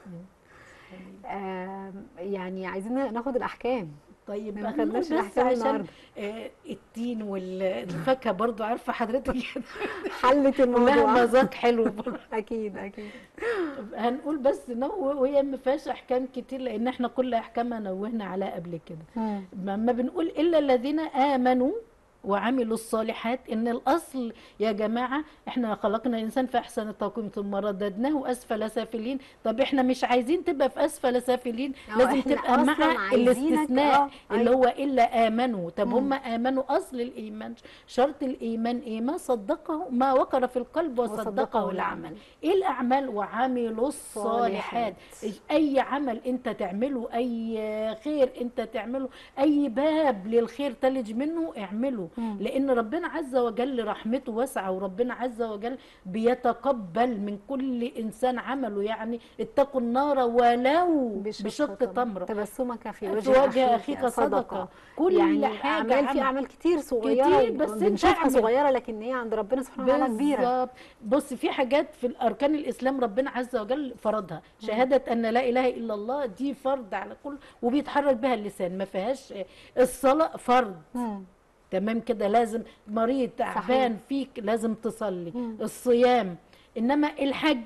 آم، يعني عايزين ناخد الاحكام طيب ما بقى خدناش نقول بس الأحكام عشان النهاردة. آه، التين والفاكهه برضو عارفه حضرتك حلت لها الموضوع مذاق حلو برضو. اكيد اكيد هنقول بس نو وهي ما فيهاش احكام كتير لان احنا كل احكامها نوهنا عليها قبل كده لما بنقول الا الذين امنوا وعملوا الصالحات ان الاصل يا جماعه احنا خلقنا الانسان في احسن التقويم ثم رددناه اسفل سافلين طب احنا مش عايزين تبقى في اسفل سافلين آه، لازم إحنا تبقى أصلاً مع عايزينك- الاستثناء آه، اللي أيوة. هو الا امنوا طب مم. هم امنوا اصل الايمان شرط الايمان ايه ما صدقه ما وقر في القلب وصدقه العمل ايه الاعمال وعملوا الصالحات اي عمل انت تعمله اي خير انت تعمله اي باب للخير تلج منه اعمله مم. لان ربنا عز وجل رحمته واسعه وربنا عز وجل بيتقبل من كل انسان عمله يعني اتقوا النار ولو بشق تمره تبسمك في في وجه, وجه اخيك صدقه كل يعني حاجه اعمال في عمل. اعمال كتير صغيره كتير، بس انت بنشوفها اعمل. صغيره لكن هي عند ربنا سبحانه وتعالى كبيره بالظبط بص في حاجات في الاركان الاسلام ربنا عز وجل فرضها شهاده ان لا اله الا الله دي فرض على كل وبيتحرك بها اللسان ما فيهاش الصلاه فرض مم. تمام كده لازم مريض تعبان فيك لازم تصلي الصيام انما الحج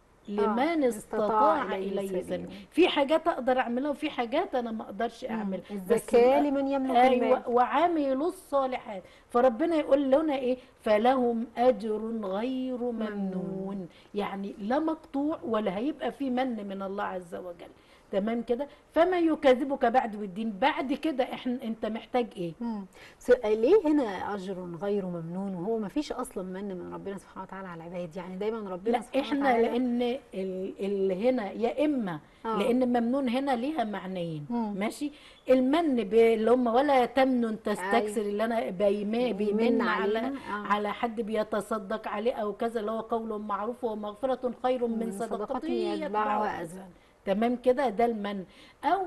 لمن استطاع استطاع إليه اليه سبيلا. سبيلا في حاجات اقدر اعملها وفي حاجات انا ما اقدرش اعمل بس الزكاه لمن يملك المال ايوه وعملوا الصالحات فربنا يقول لنا ايه فلهم اجر غير ممنون يعني لا مقطوع ولا هيبقى في من من الله عز وجل تمام كده فما يكذبك بعد والدين بعد كده احنا انت محتاج ايه مم. س- ليه هنا اجر غير ممنون وهو ما فيش اصلا من من ربنا سبحانه وتعالى على العباد يعني دايما ربنا لا سبحانه احنا وتعالى لان ال- اللي هنا يا اما آه. لان ممنون هنا ليها معنيين مم. ماشي المن ب- اللي هم ولا تمنن تستكثر اللي انا بيمي بيمن بيمن على علينا، آه. على حد بيتصدق عليه او كذا اللي هو قول معروف ومغفره خير من من صدقه صدقة يتبعها يتبعها اذى أذى. تمام كده ده المن او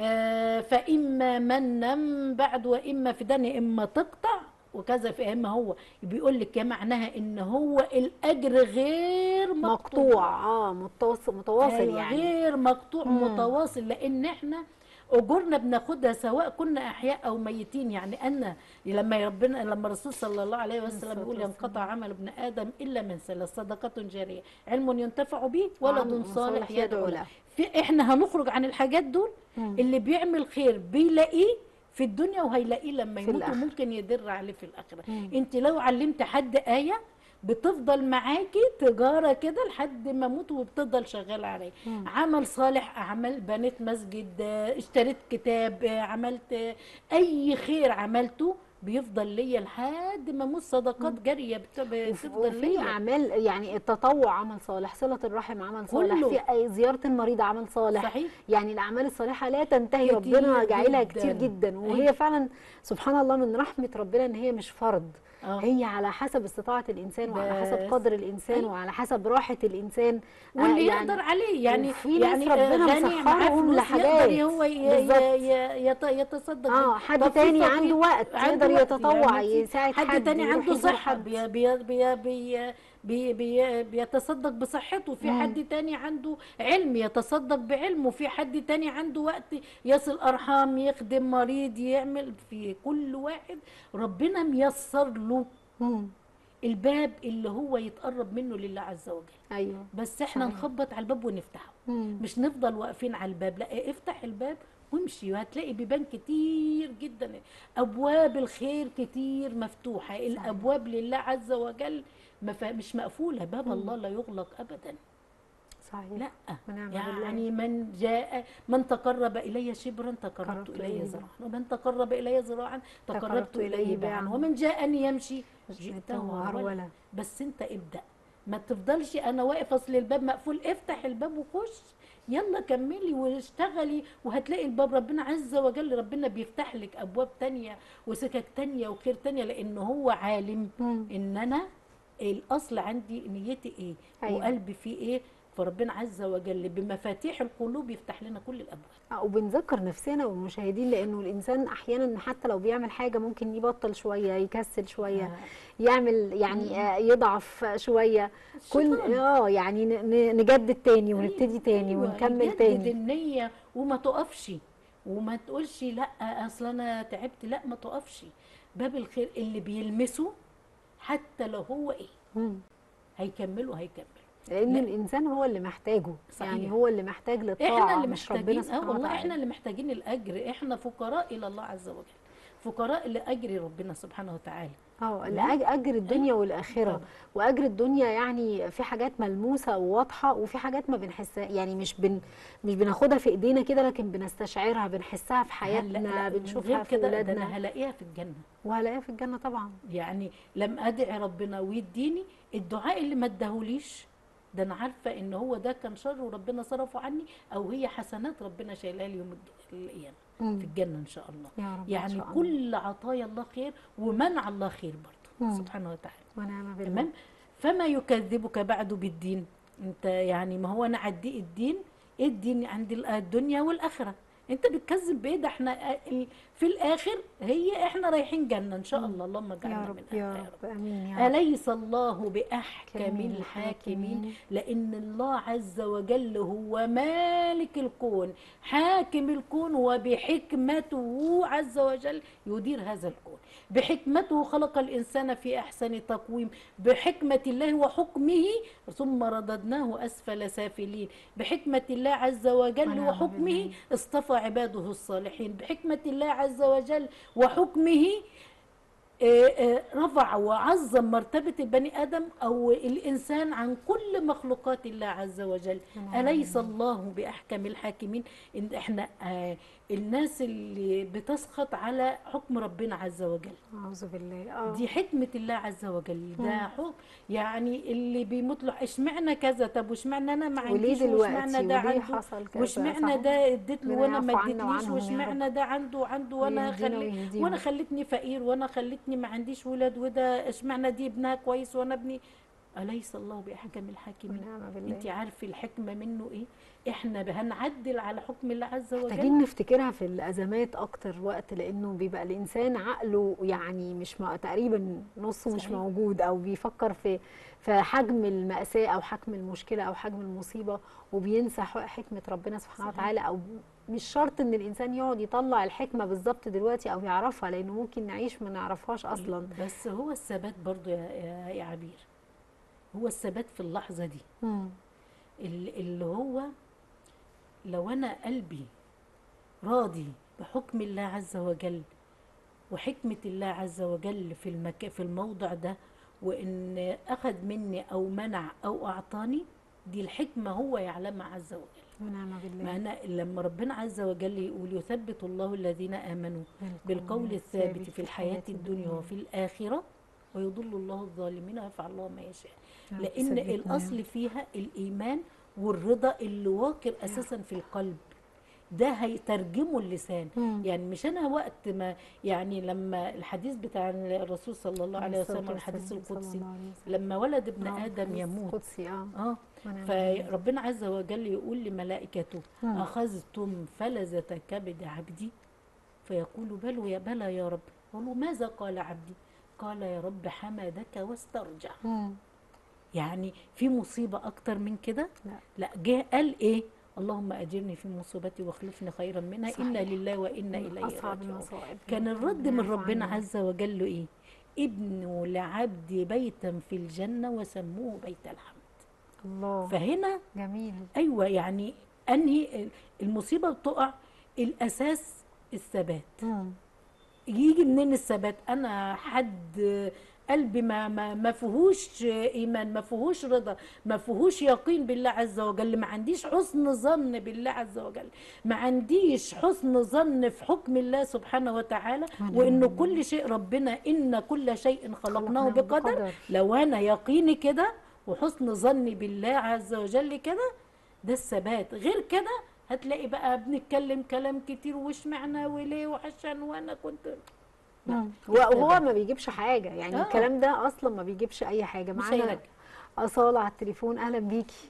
آه فاما منا بعد واما فدان اما تقطع وكذا في اما هو بيقول لك يا معناها ان هو الاجر غير مقطوع مقطوع اه متواصل متواصل أيوة يعني غير مقطوع مم. متواصل لان احنا اجورنا بناخدها سواء كنا احياء او ميتين يعني انا لما ربنا لما الرسول صلى الله عليه وسلم الصلاة يقول والسلام. ينقطع عمل ابن ادم الا من ثلاث صدقه جاريه علم ينتفع به ولد وعمل صالح يدعو له له في احنا هنخرج عن الحاجات دول مم. اللي بيعمل خير بيلاقيه في الدنيا وهيلاقيه لما في يموت الآخرة. وممكن يدر عليه في الاخره مم. انت لو علمت حد ايه بتفضل معاكي تجاره كده لحد ما اموت وبتفضل شغاله عليه مم. عمل صالح اعمال بنيت مسجد آه، اشتريت كتاب آه، عملت آه، اي خير عملته بيفضل ليا لحد ما اموت صدقات جاريه بت- وف- بتفضل وفي ليا اعمال يعني التطوع عمل صالح صله الرحم عمل صالح كله. في أي زياره المريض عمل صالح صحيح يعني الاعمال الصالحه لا تنتهي كتير ربنا جعلها جداً. كتير جدا وهي أيوة. فعلا سبحان الله من رحمه ربنا ان هي مش فرض اه هي على حسب استطاعه الانسان وعلى حسب بس. قدر الانسان أيوة. وعلى حسب راحه الانسان آه، واللي يعني يقدر عليه يعني وفي ناس يعني ربنا غني معاه مسخرهم فلوس لحاجات. يقدر هو ي- بالظبط. ي- يت- يتصدق اه بيه. حد طب في تاني فقير عنده وقت عنده يقدر وقت يتطوع يعني يساعد حد, حد تاني يروح عنده يزور صحة حد. بي بي بي بي بي بي بيتصدق بصحته في مم. حد تاني عنده علم يتصدق بعلمه في حد تاني عنده وقت يصل أرحام يخدم مريض يعمل في كل واحد ربنا ميسر له مم. الباب اللي هو يتقرب منه لله عز وجل ايوه بس احنا صحيح. نخبط على الباب ونفتحه مم. مش نفضل واقفين على الباب لا افتح الباب وامشي وهتلاقي بيبان كتير جدا ابواب الخير كتير مفتوحه الابواب لله عز وجل مف- مش مقفوله باب مم. الله لا يغلق ابدا صحيح لا ونعم بالله. يعني من جاء من تقرب الي شبرا تقربت قربت اليه إليه ذراعا ومن تقرب الي ذراعا تقربت تقربت إليه اليه باعا. باعا ومن جاءني يمشي جئته جئته هرولا هرولا بس انت ابدا ما تفضلش انا واقف اصل الباب مقفول افتح الباب وخش يلا كملي واشتغلي وهتلاقي الباب ربنا عز وجل ربنا بيفتح لك ابواب تانية وسكك تانية وخير تانية لان هو عالم مم. ان انا الاصل عندي نيتي ايه أيوة. وقلبي فيه ايه فربنا عز وجل بمفاتيح القلوب يفتح لنا كل الابواب آه، وبنذكر نفسنا والمشاهدين لانه الانسان احيانا حتى لو بيعمل حاجه ممكن يبطل شويه يكسل شويه آه. يعمل يعني آه، يضعف شويه كل الشيطان. اه يعني ن- ن- نجدد تاني ونبتدي تاني أيوة، ونكمل يجدد تاني النية وما تقفش وما تقولش لا اصل انا تعبت لا ما تقفش باب الخير اللي بيلمسه حتى لو هو ايه مم. هيكمله هيكمل لان لا. الانسان هو اللي محتاجه صحيح. يعني هو اللي محتاج للطاعه احنا اللي مش ربنا محتاجين اه سبحانه والله وتعالى احنا اللي محتاجين الاجر احنا فقراء الى الله عز وجل فقراء لاجر ربنا سبحانه وتعالى اه تمام؟ الأج- اجر الدنيا طبعا. والاخره واجر الدنيا يعني في حاجات ملموسه وواضحه وفي حاجات ما بنحسها يعني مش بن مش بناخدها في ايدينا كده لكن بنستشعرها بنحسها في هلا- حياتنا لا، من بنشوفها غير في كده ده ولادنا انا هلاقيها في الجنه وهلاقيها في الجنه طبعا يعني لم ادعي ربنا ويديني الدعاء اللي ما اداهوليش ده انا عارفه ان هو ده كان شر وربنا صرفه عني او هي حسنات ربنا شايلها لي يوم الج- القيامه مم. في الجنه ان شاء الله يا رب إن يعني شاء الله. كل عطايا الله خير ومنع الله خير برضه مم. سبحانه وتعالى ونعم بالله تمام فما يكذبك بعد بالدين انت يعني ما هو انا عدي الدين ايه الدين عند ال- الدنيا والاخره انت بتكذب بايه ده احنا ال- في الاخر هي احنا رايحين جنه ان شاء الله اللهم اجعلنا يا رب من يا أهلها رب امين يا رب أليس الله بأحكم كمين الحاكمين الحاكمين. لأن الله عز وجل هو مالك الكون حاكم الكون وبحكمته عز وجل يدير هذا الكون بحكمته خلق الإنسان في أحسن تقويم بحكمة الله وحكمه ثم رددناه أسفل سافلين بحكمة الله عز وجل ونعم وحكمه بالله. اصطفى عباده الصالحين بحكمة الله عز وجل وحكمه آه، آه، رفع وعظم مرتبة البني آدم أو الإنسان عن كل مخلوقات الله عز وجل نعم. أليس الله بأحكم الحاكمين إن إحنا آه، الناس اللي بتسخط على حكم ربنا عز وجل اعوذ بالله اه دي حكمة الله عز وجل ده حكم يعني اللي بيموت له اشمعنى كذا طب واشمعنى انا ما وليه عنديش دلوقتي واشمعنى ده وليه عنده حصل كذا واشمعنى صح؟ ده اديت له ربنا وانا ما يعفو عنا اديتليش وعنهم يا واشمعنى ده عنده وعنده وانا ويهدينا خلي ويهديهم. وانا خلتني فقير وانا خلتني ما عنديش ولاد وده اشمعنى دي ابنها كويس وانا ابني اليس الله باحكم الحاكمين ونعم بالله انت عارفه الحكمه منه ايه احنا هنعدل على حكم الله عز وجل محتاجين نفتكرها في الازمات اكتر وقت لانه بيبقى الانسان عقله يعني مش م... تقريبا نصه مش صحيح. موجود او بيفكر في في حجم المأساة او حجم المشكلة او حجم المصيبة وبينسى ح- حكمة ربنا سبحانه صحيح. وتعالى او مش شرط ان الانسان يقعد يطلع الحكمة بالظبط دلوقتي او يعرفها لانه ممكن نعيش ما نعرفهاش اصلا بس هو الثبات برضو يا, يا, يا عبير هو الثبات في اللحظه دي مم. ال- اللي هو لو انا قلبي راضي بحكم الله عز وجل وحكمة الله عز وجل في المك... في الموضع ده وان اخذ مني او منع او اعطاني دي الحكمة هو يعلمها عز وجل ونعم بالله ما أنا لما ربنا عز وجل يقول يثبت الله الذين آمنوا بالقول الثابت في الحياة الدنيا وفي الآخرة ويضل الله الظالمين ويفعل الله ما يشاء يا رب لأن ثبتنا. الأصل فيها الإيمان والرضا اللي واقر أساسا في القلب ده هيترجمه اللسان مم. يعني مش انا وقت ما يعني لما الحديث بتاع الرسول صلى الله عليه وسلم الحديث القدسي لما ولد ابن ادم يموت قدسي اه اه ونعم بالله. فربنا عز وجل يقول لملائكته مم. أخذتم فلذة كبد عبدي فيقول بل يا بلى يا رب قالوا ماذا قال عبدي قال يا رب حمدك واسترجع مم. يعني في مصيبة أكتر من كده لا. لا جه قال إيه اللهم أجرني في مصيبتي واخلفني خيرا منها صحيح. إنا لله وإنا من إليه اصعب راجعون المصائب كان الرد ربنا من يعفو ربنا عنا. عز وجل إيه ابنوا لعبدي بيتا في الجنة وسموه بيت الحمد الله فهنا جميل ايوه يعني انهي المصيبه بتقع الاساس الثبات مم. يجي منين الثبات انا حد قلبي ما ما ما فيهوش ايمان ما فيهوش رضا ما فيهوش يقين بالله عز وجل ما عنديش حسن ظن بالله عز وجل ما عنديش حسن ظن في حكم الله سبحانه وتعالى ونعم وانه بالله. كل شيء ربنا ان كل شيء خلقناه خلقناه بقدر بقدر. لو انا يقيني كده وحسن ظني بالله عز وجل كده ده الثبات غير كده هتلاقي بقى بنتكلم كلام كتير واشمعنى وليه وعشان وانا كنت مم. وهو ما بيجيبش حاجة يعني آه. الكلام ده أصلا ما بيجيبش أي حاجة مش معانا هيرجع. أصالة على التليفون أهلا بيكي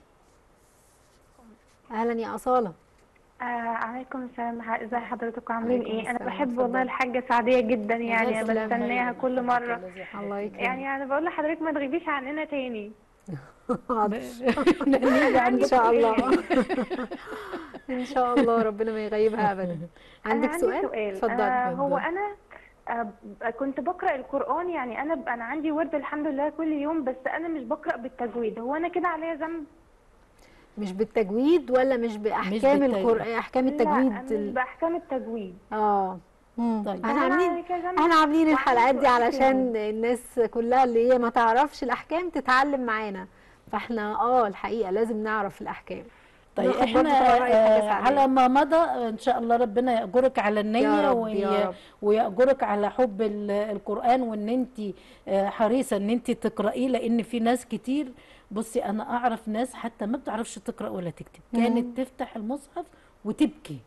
أهلا يا أصالة آه عليكم السلام ح- ازي حضرتك عاملين عليكم ايه انا السلام، بحب اتفضلي. والله الحاجه سعديه جدا يعني الله يسلمك. بستناها كل مره الله يكرمك يعني انا بقول لحضرتك ما تغيبيش عننا تاني حاضر. إن شاء الله إن شاء الله ربنا ما يغيبها أبدا عندك انا عندي سؤال؟ سؤال اتفضلي آه هو اتفضلي. انا آه ب- كنت بقرا القران يعني انا ب- انا عندي ورد الحمد لله كل يوم بس انا مش بقرا بالتجويد هو انا كده عليا ذنب مش بالتجويد ولا مش بأحكام بالتجويد. القرآن أحكام لا التجويد مش ال- باحكام التجويد اه مم. طيب. احنا أنا عاملين كذا أنا- احنا عاملين الحلقات دي سؤال علشان الناس كلها اللي هي ما تعرفش الاحكام تتعلم معانا فاحنا اه الحقيقه لازم نعرف الاحكام طيب ناخد احنا برضه طبعا رأي الحاجة آه، سعدية. على ما مضى ان شاء الله ربنا يأجرك على النية يا رب، وي- يا رب. ويأجرك على حب ال- القرآن وان انت آه، حريصة ان انت تقرأيه لان في ناس كتير بصي انا اعرف ناس حتى ما بتعرفش تقرأ ولا تكتب كانت تفتح المصحف وتبكي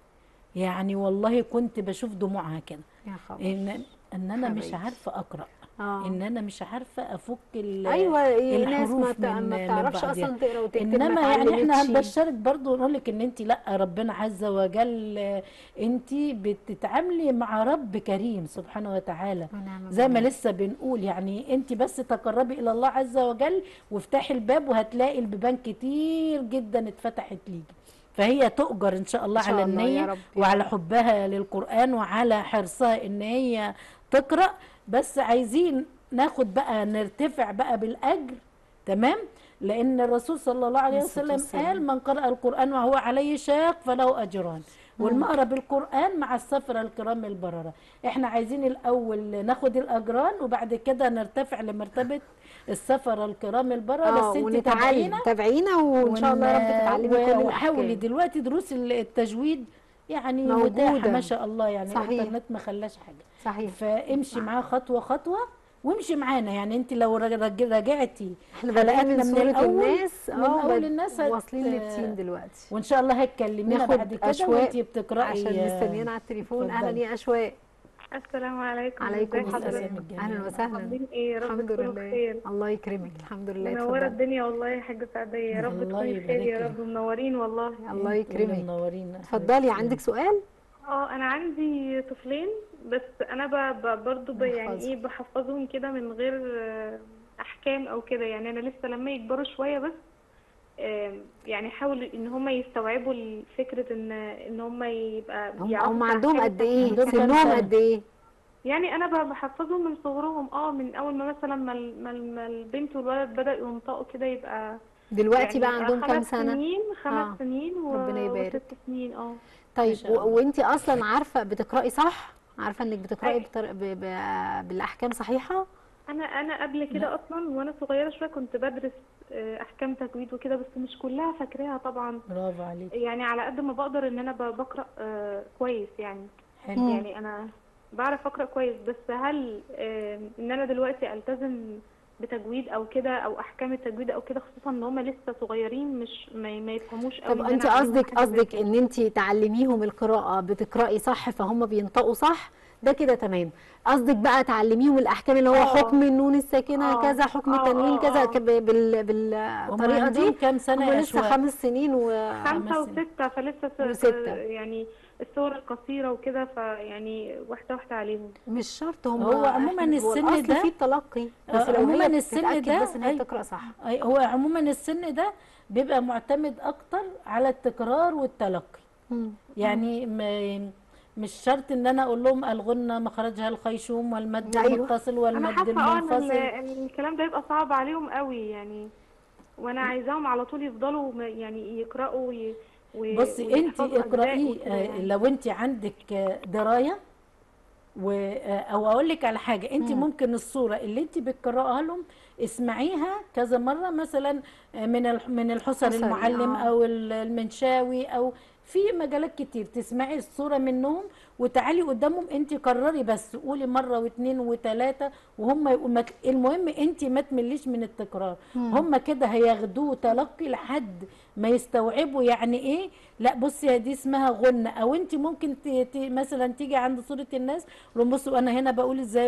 يعني والله كنت بشوف دموعها كده يا خبر ان ان انا مش حبايبي. عارفه اقرا اه ان انا مش عارفه افك ال- ايوه إيه، ناس ما الحروف ت- من- ما من بتعرفش بعضها. اصلا تقرا وتكتب ما انما يعني احنا اتعلمتش. هنبشرك برضو ونقول لك ان انت لا ربنا عز وجل آه، انت بتتعاملي مع رب كريم سبحانه وتعالى ونعم زي ما بالله. لسه بنقول يعني انت بس تقربي الى الله عز وجل وافتحي الباب وهتلاقي البيبان كتير جدا اتفتحت ليكي فهي تؤجر ان شاء الله إن شاء على الله يا النية رب يا وعلى رب. حبها للقرآن وعلى حرصها ان هي تقرأ بس عايزين ناخد بقى نرتفع بقى بالأجر تمام لأن الرسول صلى الله عليه عليه الصلاة وسلم والسلام. قال من قرأ القرآن وهو عليه شاق فله أجران والمقرأ بالقرآن مع السفرة الكرام البررة احنا عايزين الأول ناخد الأجران وبعد كده نرتفع لمرتبة السفرة الكرام البررة اه بس انت ونتعلم تابعينا تابعينا وان شاء الله يا رب تتعلمي كل و- وحاولي الاحكام دلوقتي دروس التجويد يعني موجودة. متاحة ما شاء الله يعني صحيح. الانترنت ما خلاش حاجة صحيح فامشي معاه خطوة خطوة وامشي معانا يعني انت لو رج- رج- راجعتي احنا بادئين حلقاتنا من من سورة الأول الناس من اه أول بد- الناس هت- واصلين للتين دلوقتي وان شاء الله هتكلمينا ناخد بعد كده أشواق وانت بتقرأي عشان مستنيين على التليفون اهلا اتفضلي. يا اشواق السلام عليكم عليكم ازي السلام. حضرتك السلام الجميل. اهلا وسهلا عاملين ايه يا رب الحمد تكونوا لله بخير الله يكرمك الحمد لله منورة اتفضلي الدنيا والله يا حاجة سعدية يا رب الله تكوني بخير يا يبارك رب منورين والله الله انتوا اللي يكرمك منورين اتفضلي عندك سؤال اه انا عندي طفلين بس انا ب... ب... برضو ب... يعني بحفظهم. ايه بحفظهم كده من غير آه، احكام او كده يعني انا لسه لما يكبروا شوية بس آم، يعني حاول ان هم يستوعبوا ال- فكرة ان ان هم يبقى هم يعرفوا هم عندهم أحكام قد ايه عندهم كام سنهم سنة؟ قد ايه يعني انا ب- بحفظهم من صغرهم اه من اول ما مثلا ما ال- ما ال- ما البنت والولد بدأوا ينطقوا كده يبقى دلوقتي يعني بقى يبقى عندهم كام خمس سنة سنين خمس آه. سنين و... ربنا يبارك. وست سنين اه طيب شاء الله. و- وانتي اصلا عارفة بتقرأي صح عارفة انك بتقرأي أي. بطر... ب... ب... بالاحكام صحيحة انا انا قبل كده اصلا وانا صغيره شويه كنت بدرس آه، احكام تجويد وكده بس مش كلها فاكراها طبعا برافو عليك يعني على قد ما بقدر ان انا ب- بقرا آه، كويس يعني حلو يعني انا بعرف اقرا كويس بس هل آه، ان انا دلوقتي التزم بتجويد او كده او احكام التجويد او كده خصوصا ان هم لسه صغيرين مش ما, ما يفهموش قوي طب إن انت أنا أعلمهم قصدك حاجة زي قصدك كده. ان انت تعلميهم القراءة بتقرأي صح فهم بينطقوا صح ده كده تمام قصدك بقى تعلميهم الاحكام اللي هو آه. حكم النون الساكنة آه. كذا حكم آه، التنوين آه، كذا آه. ك- بال... هم بالطريقة عندهم دي كام سنة هم يا لسه أشواق؟ خمس سنين و خمسة خمس سنين. وستة فلسه س- وستة. يعني الصور القصيرة وكده فيعني واحدة واحدة عليهم مش شرط هم هو عموماً إحنا- السن والأصل ده- فيه التلقي بس آه، لو عموماً هي السن بتتأكد ده- بس ان هي أي- تقرأ صح أي هو عموما السن ده بيبقى معتمد اكتر على التكرار والتلقي مم. يعني م- مش شرط ان انا اقول لهم الغنى مخرجها الخيشوم والمد أيوة. المتصل انا والمد حاسة اه ان ال- المنفصل إن الكلام ده يبقى صعب عليهم قوي يعني وانا عايزاهم على طول يفضلوا م- يعني يقرأوا وي... وي- بصي انت ويحفظوا أجزاء اقرأي وكده آه، يعني. لو انت عندك آه، دراية و آه، او اقول لك على حاجه انت مم. ممكن الصوره اللي انت بتقراها لهم اسمعيها كذا مره مثلا آه، من الح- من الحسن حسن، المعلم آه. او ال- المنشاوي او في مجالات كتير تسمعي الصوره منهم وتعالي قدامهم انت قرري بس قولي مره واثنين وثلاثه وهم يقول ما ت- المهم انت ما تمليش من التكرار هم كده هياخدوه تلقي لحد ما يستوعبوا يعني ايه لا بصي يا دي اسمها غنة او انت ممكن ت... ت... مثلا تيجي عند صورة الناس تقول بصوا انا هنا بقول ازاي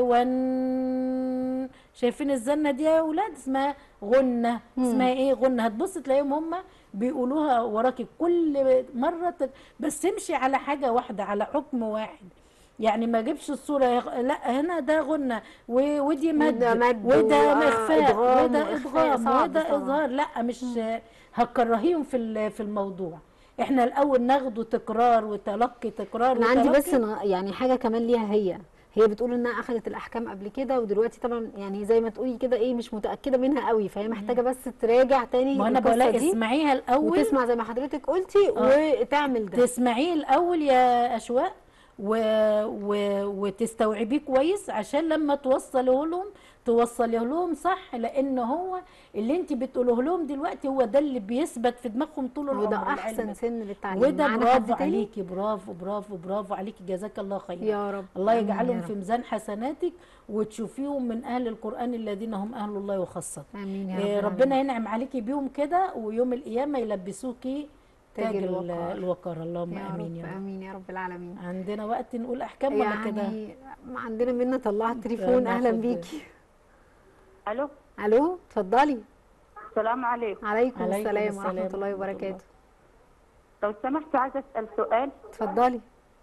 ون شايفين الزنة دي يا اولاد اسمها غنة اسمها ايه غنة هتبص تلاقيهم هم بيقولوها وراكي كل مرة ت... بس امشي على حاجة واحدة على حكم واحد يعني ما اجيبش الصورة يغ... لا هنا ده غنة و... ودي مد وده مد وده و- مخفاء إدغام وده وإخفاء. ادغام صعب وده طبعا. اظهار لا مش هكرهيهم في ال- في الموضوع احنا الاول ناخده تكرار وتلقي تكرار انا عندي وتلقي. بس ن- يعني حاجه كمان ليها هي هي بتقول انها اخذت الاحكام قبل كده ودلوقتي طبعا يعني زي ما تقولي كده ايه مش متاكده منها قوي فهي محتاجه بس تراجع تاني ما انا القصة بقول دي اسمعيها الاول وتسمع زي ما حضرتك قلتي وتعمل ده تسمعيه الاول يا اشواق و... و... وتستوعبيه كويس عشان لما توصله لهم توصله لهم صح لان هو اللي انت بتقوله لهم دلوقتي هو ده اللي بيثبت في دماغهم طول العمر وده العلم احسن ده. سن للتعليم وده معانا حد برافو تاني؟ عليكي برافو برافو برافو عليكي جزاك الله خير يا رب الله آمين يجعلهم يا في رب. ميزان حسناتك وتشوفيهم من اهل القران الذين هم اهل الله وخاصه امين يا رب إيه، العالمين. ربنا ينعم عليكي بيهم كده ويوم القيامه يلبسوكي تاج تاج ال- الوقار. الوقار اللهم يا امين رب يا رب امين يا رب العالمين عندنا وقت نقول احكام ولا كده يعني عندنا منى طلعت التليفون اهلا ناخد- بيكي الو الو اتفضلي السلام عليكم عليكم عليكم السلام السلام ورحمه الله ورحمة الله. وبركاته لو سمحت عايزه اسال سؤال اتفضلي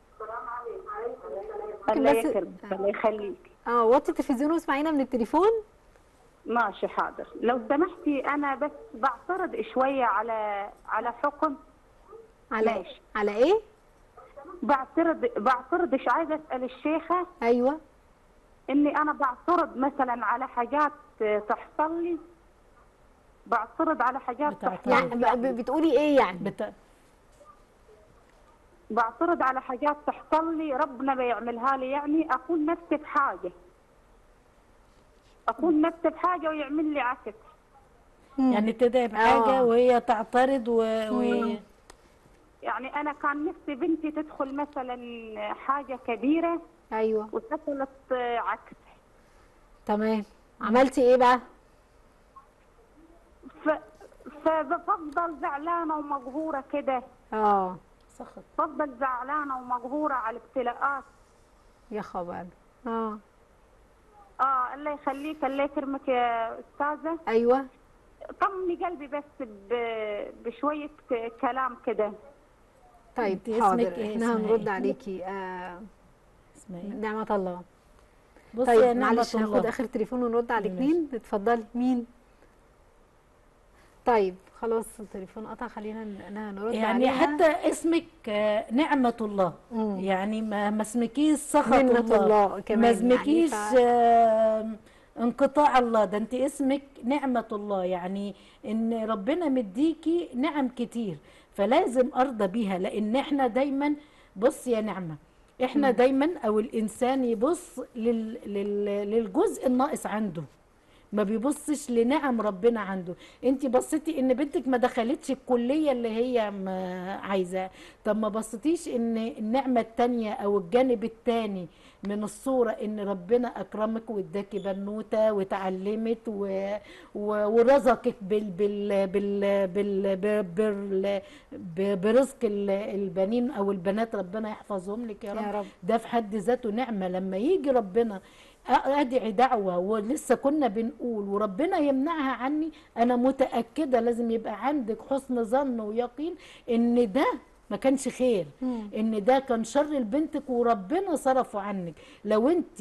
الله بس- يكرمك الله يخليك اه وطي التلفزيون واسمعينا من التليفون ماشي حاضر لو سمحتي انا بس بعترض شويه على على حكم على ماشي. على ايه بعترض بعترض مش عايزه اسال الشيخه ايوه اني انا بعترض مثلا على حاجات تحصل لي بعترض على حاجات بتعترض. تحصل يعني لي ب- بتقولي ايه يعني بت... بعترض على حاجات تحصل لي ربنا بيعملها لي يعني اكون نفسي بحاجه اكون نفسي بحاجه ويعمل لي عكس يعني تدعي بحاجه آه. وهي تعترض و... و... يعني انا كان نفسي بنتي تدخل مثلا حاجه كبيره ايوه ودخلت آه، عكس تمام عملتي ايه بقى ف... فبفضل زعلانه ومقهوره كده اه سخط بفضل زعلانه ومقهوره على الابتلاءات يا خبر اه اه الله يخليك الله يكرمك يا استاذه ايوه طمني قلبي بس ب... بشويه ك- كلام كده طيب انت اسمك حاضر ايه؟ احنا اسمها هنرد ايه؟ عليكي آه اسمها ايه نعمة الله بصي يا طيب نعمة معلش هاخد الله اخر تليفون ونرد على ماشي. الاثنين اتفضلي مين طيب خلاص التليفون قطع خلينا ن- نرد يعني عليها حتى اسمك آه، نعمة الله مم. يعني ما ما اسمكيش سخط منة الله, الله كمان ما يعني اسمكيش ف- آه، انقطاع الله ده انت اسمك نعمة الله يعني ان ربنا مديكي نعم كتير فلازم ارضى بيها لان احنا دايما بص يا نعمة احنا دايما او الانسان يبص لل لل للجزء الناقص عنده ما بيبصش لنعم ربنا عنده انت بصيتي ان بنتك ما دخلتش الكليه اللي هي ما عايزاه طب ما بصيتيش ان النعمه التانية او الجانب التاني من الصوره ان ربنا اكرمك واداكي بنوته وتعلمت و... و... ورزقك بال... بال... بال... بال... بال... بال... ب- برزق ال- البنين او البنات ربنا يحفظهم لك يا رب, يا رب. ده في حد ذاته نعمه لما يجي ربنا ادعي دعوه ولسه كنا بنقول وربنا يمنعها عني انا متاكده لازم يبقى عندك حسن ظن ويقين ان ده ما كانش خير مم. ان ده كان شر لبنتك وربنا صرفه عنك لو انت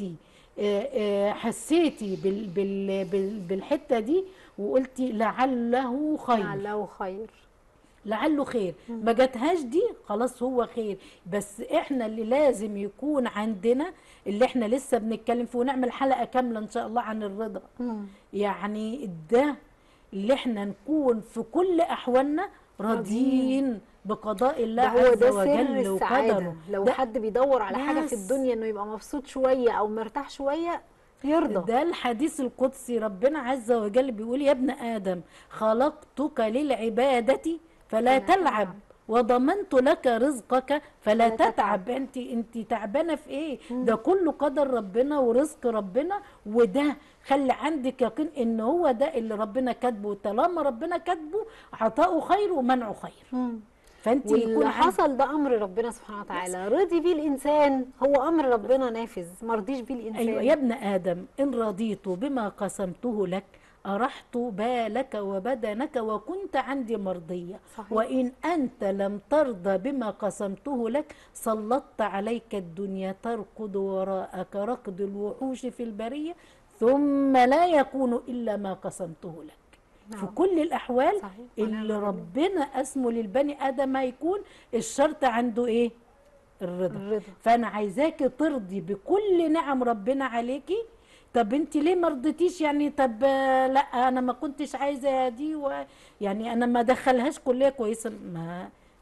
حسيتي بال بال بال بالحته دي وقلتي لعله خير لعله خير لعله خير ما جاتهاش دي خلاص هو خير بس احنا اللي لازم يكون عندنا اللي احنا لسه بنتكلم فيه ونعمل حلقه كامله ان شاء الله عن الرضا مم. يعني ده اللي احنا نكون في كل احوالنا راضيين بقضاء الله ده هو عز ده سر وجل السعادة وقدره لو ده حد بيدور على حاجة في بس. الدنيا انه يبقى مبسوط شوية او مرتاح شوية يرضى ده الحديث القدسي ربنا عز وجل بيقول يا ابن آدم خلقتك للعبادة فلا تلعب وضمنت لك رزقك فلا فلا تتعب تتعب. انت انت تعبانه في ايه ده كله قدر ربنا ورزق ربنا وده خلي عندك يقين ان هو ده اللي ربنا كاتبه طالما ربنا كاتبه عطاؤه خير ومنعه خير فانت يكون واللي عندك حصل ده امر ربنا سبحانه وتعالى رضي بيه الانسان هو امر ربنا نافذ مرضيش بيه الانسان أيوة يا ابن آدم إن رضيت بما قسمته لك أرحت بالك وبدنك وكنت عندي مرضية صحيح. وإن أنت لم ترضى بما قسمته لك سلطت عليك الدنيا تركض وراءك ركض الوحوش في البرية ثم لا يكون إلا ما قسمته لك في نعم. كل الأحوال صحيح. اللي ونعم ربنا أسمه للبني آدم هيكون الشرط عنده إيه الرضا الرضا فانا عايزاكي ترضي بكل نعم ربنا عليكي طب انت ليه ما رضيتيش يعني طب آه، لا انا ما كنتش عايزه دي و يعني انا ما دخلهاش كليه كويسه ما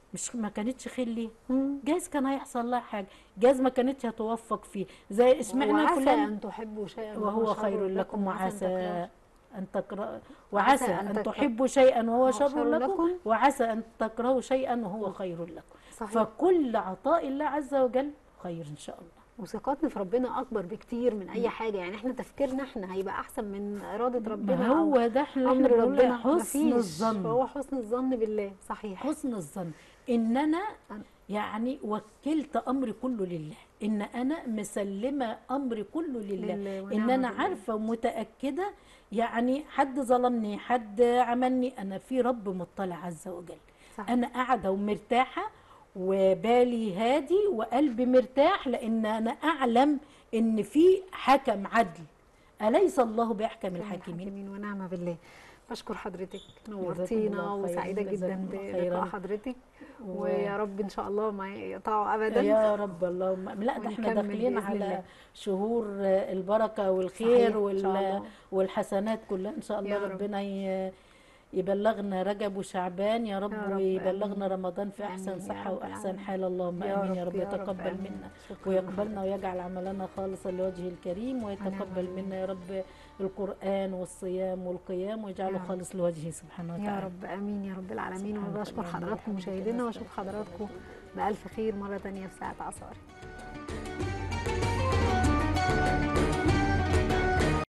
مش ما كانتش خير ليه مم. جايز كان هيحصل لها حاجه جايز ما كانتش هتوفق فيه زي اشمعنى وعسى فلان ان تحبوا شيئا وهو خير لكم وعسى أن وعسى تكرهوا أن تكره وعسى وعسى أن أن تكره- تحبوا شيئا وهو وهو شر شر لكم لكم. وعسى أن تكرهوا شيئا وهو خير لكم صحيح فكل عطاء الله عز وجل خير إن شاء الله وثقتنا في ربنا اكبر بكتير من اي حاجه يعني احنا تفكيرنا احنا هيبقى احسن من اراده ربنا ما أو هو ده احنا امر بنقول ربنا حسن مفيش. الظن فهو حسن الظن بالله صحيح حسن الظن ان انا أنا- يعني وكلت امري كله لله ان انا مسلمه امري كله لله, لله ان ونعم انا بالله. عارفه ومتاكده يعني حد ظلمني حد عملني انا في رب مطلع عز وجل صحيح. انا قاعده ومرتاحه وبالي هادي وقلبي مرتاح لان انا اعلم ان في حكم عدل اليس الله باحكم الحاكمين الحاكمين ونعم بالله بشكر حضرتك الله نورتينا خير. وسعيده جدا جزاكم الله بلقاء خيرا. حضرتك و- ويا رب ان شاء الله ما يقطعوا ابدا يا رب اللهم لا ده احنا ونكمل داخلين بإذن على الله. شهور البركه والخير صحيح، إن شاء وال الله. والحسنات كلها ان شاء الله يا رب. ربنا ي- يبلغنا رجب وشعبان يا رب, يا رب، ويبلغنا آمين. رمضان في احسن آمين يا صحه رب واحسن العالمين. حال اللهم يا امين يا رب، رب يا رب، يتقبل آمين. منا شكراً ويقبلنا ويجعل عملنا خالصا لوجهه الكريم ويتقبل آمين. منا يا رب القران والصيام والقيام ويجعله يا رب. خالص لوجهه سبحانه وتعالى يا رب امين يا رب العالمين سبحانك وبشكر اللهم حضراتكم وبحمدك مشاهدينا نستغفرك واشوف حضراتكم بالف خير مره تانية في ساعه عصاري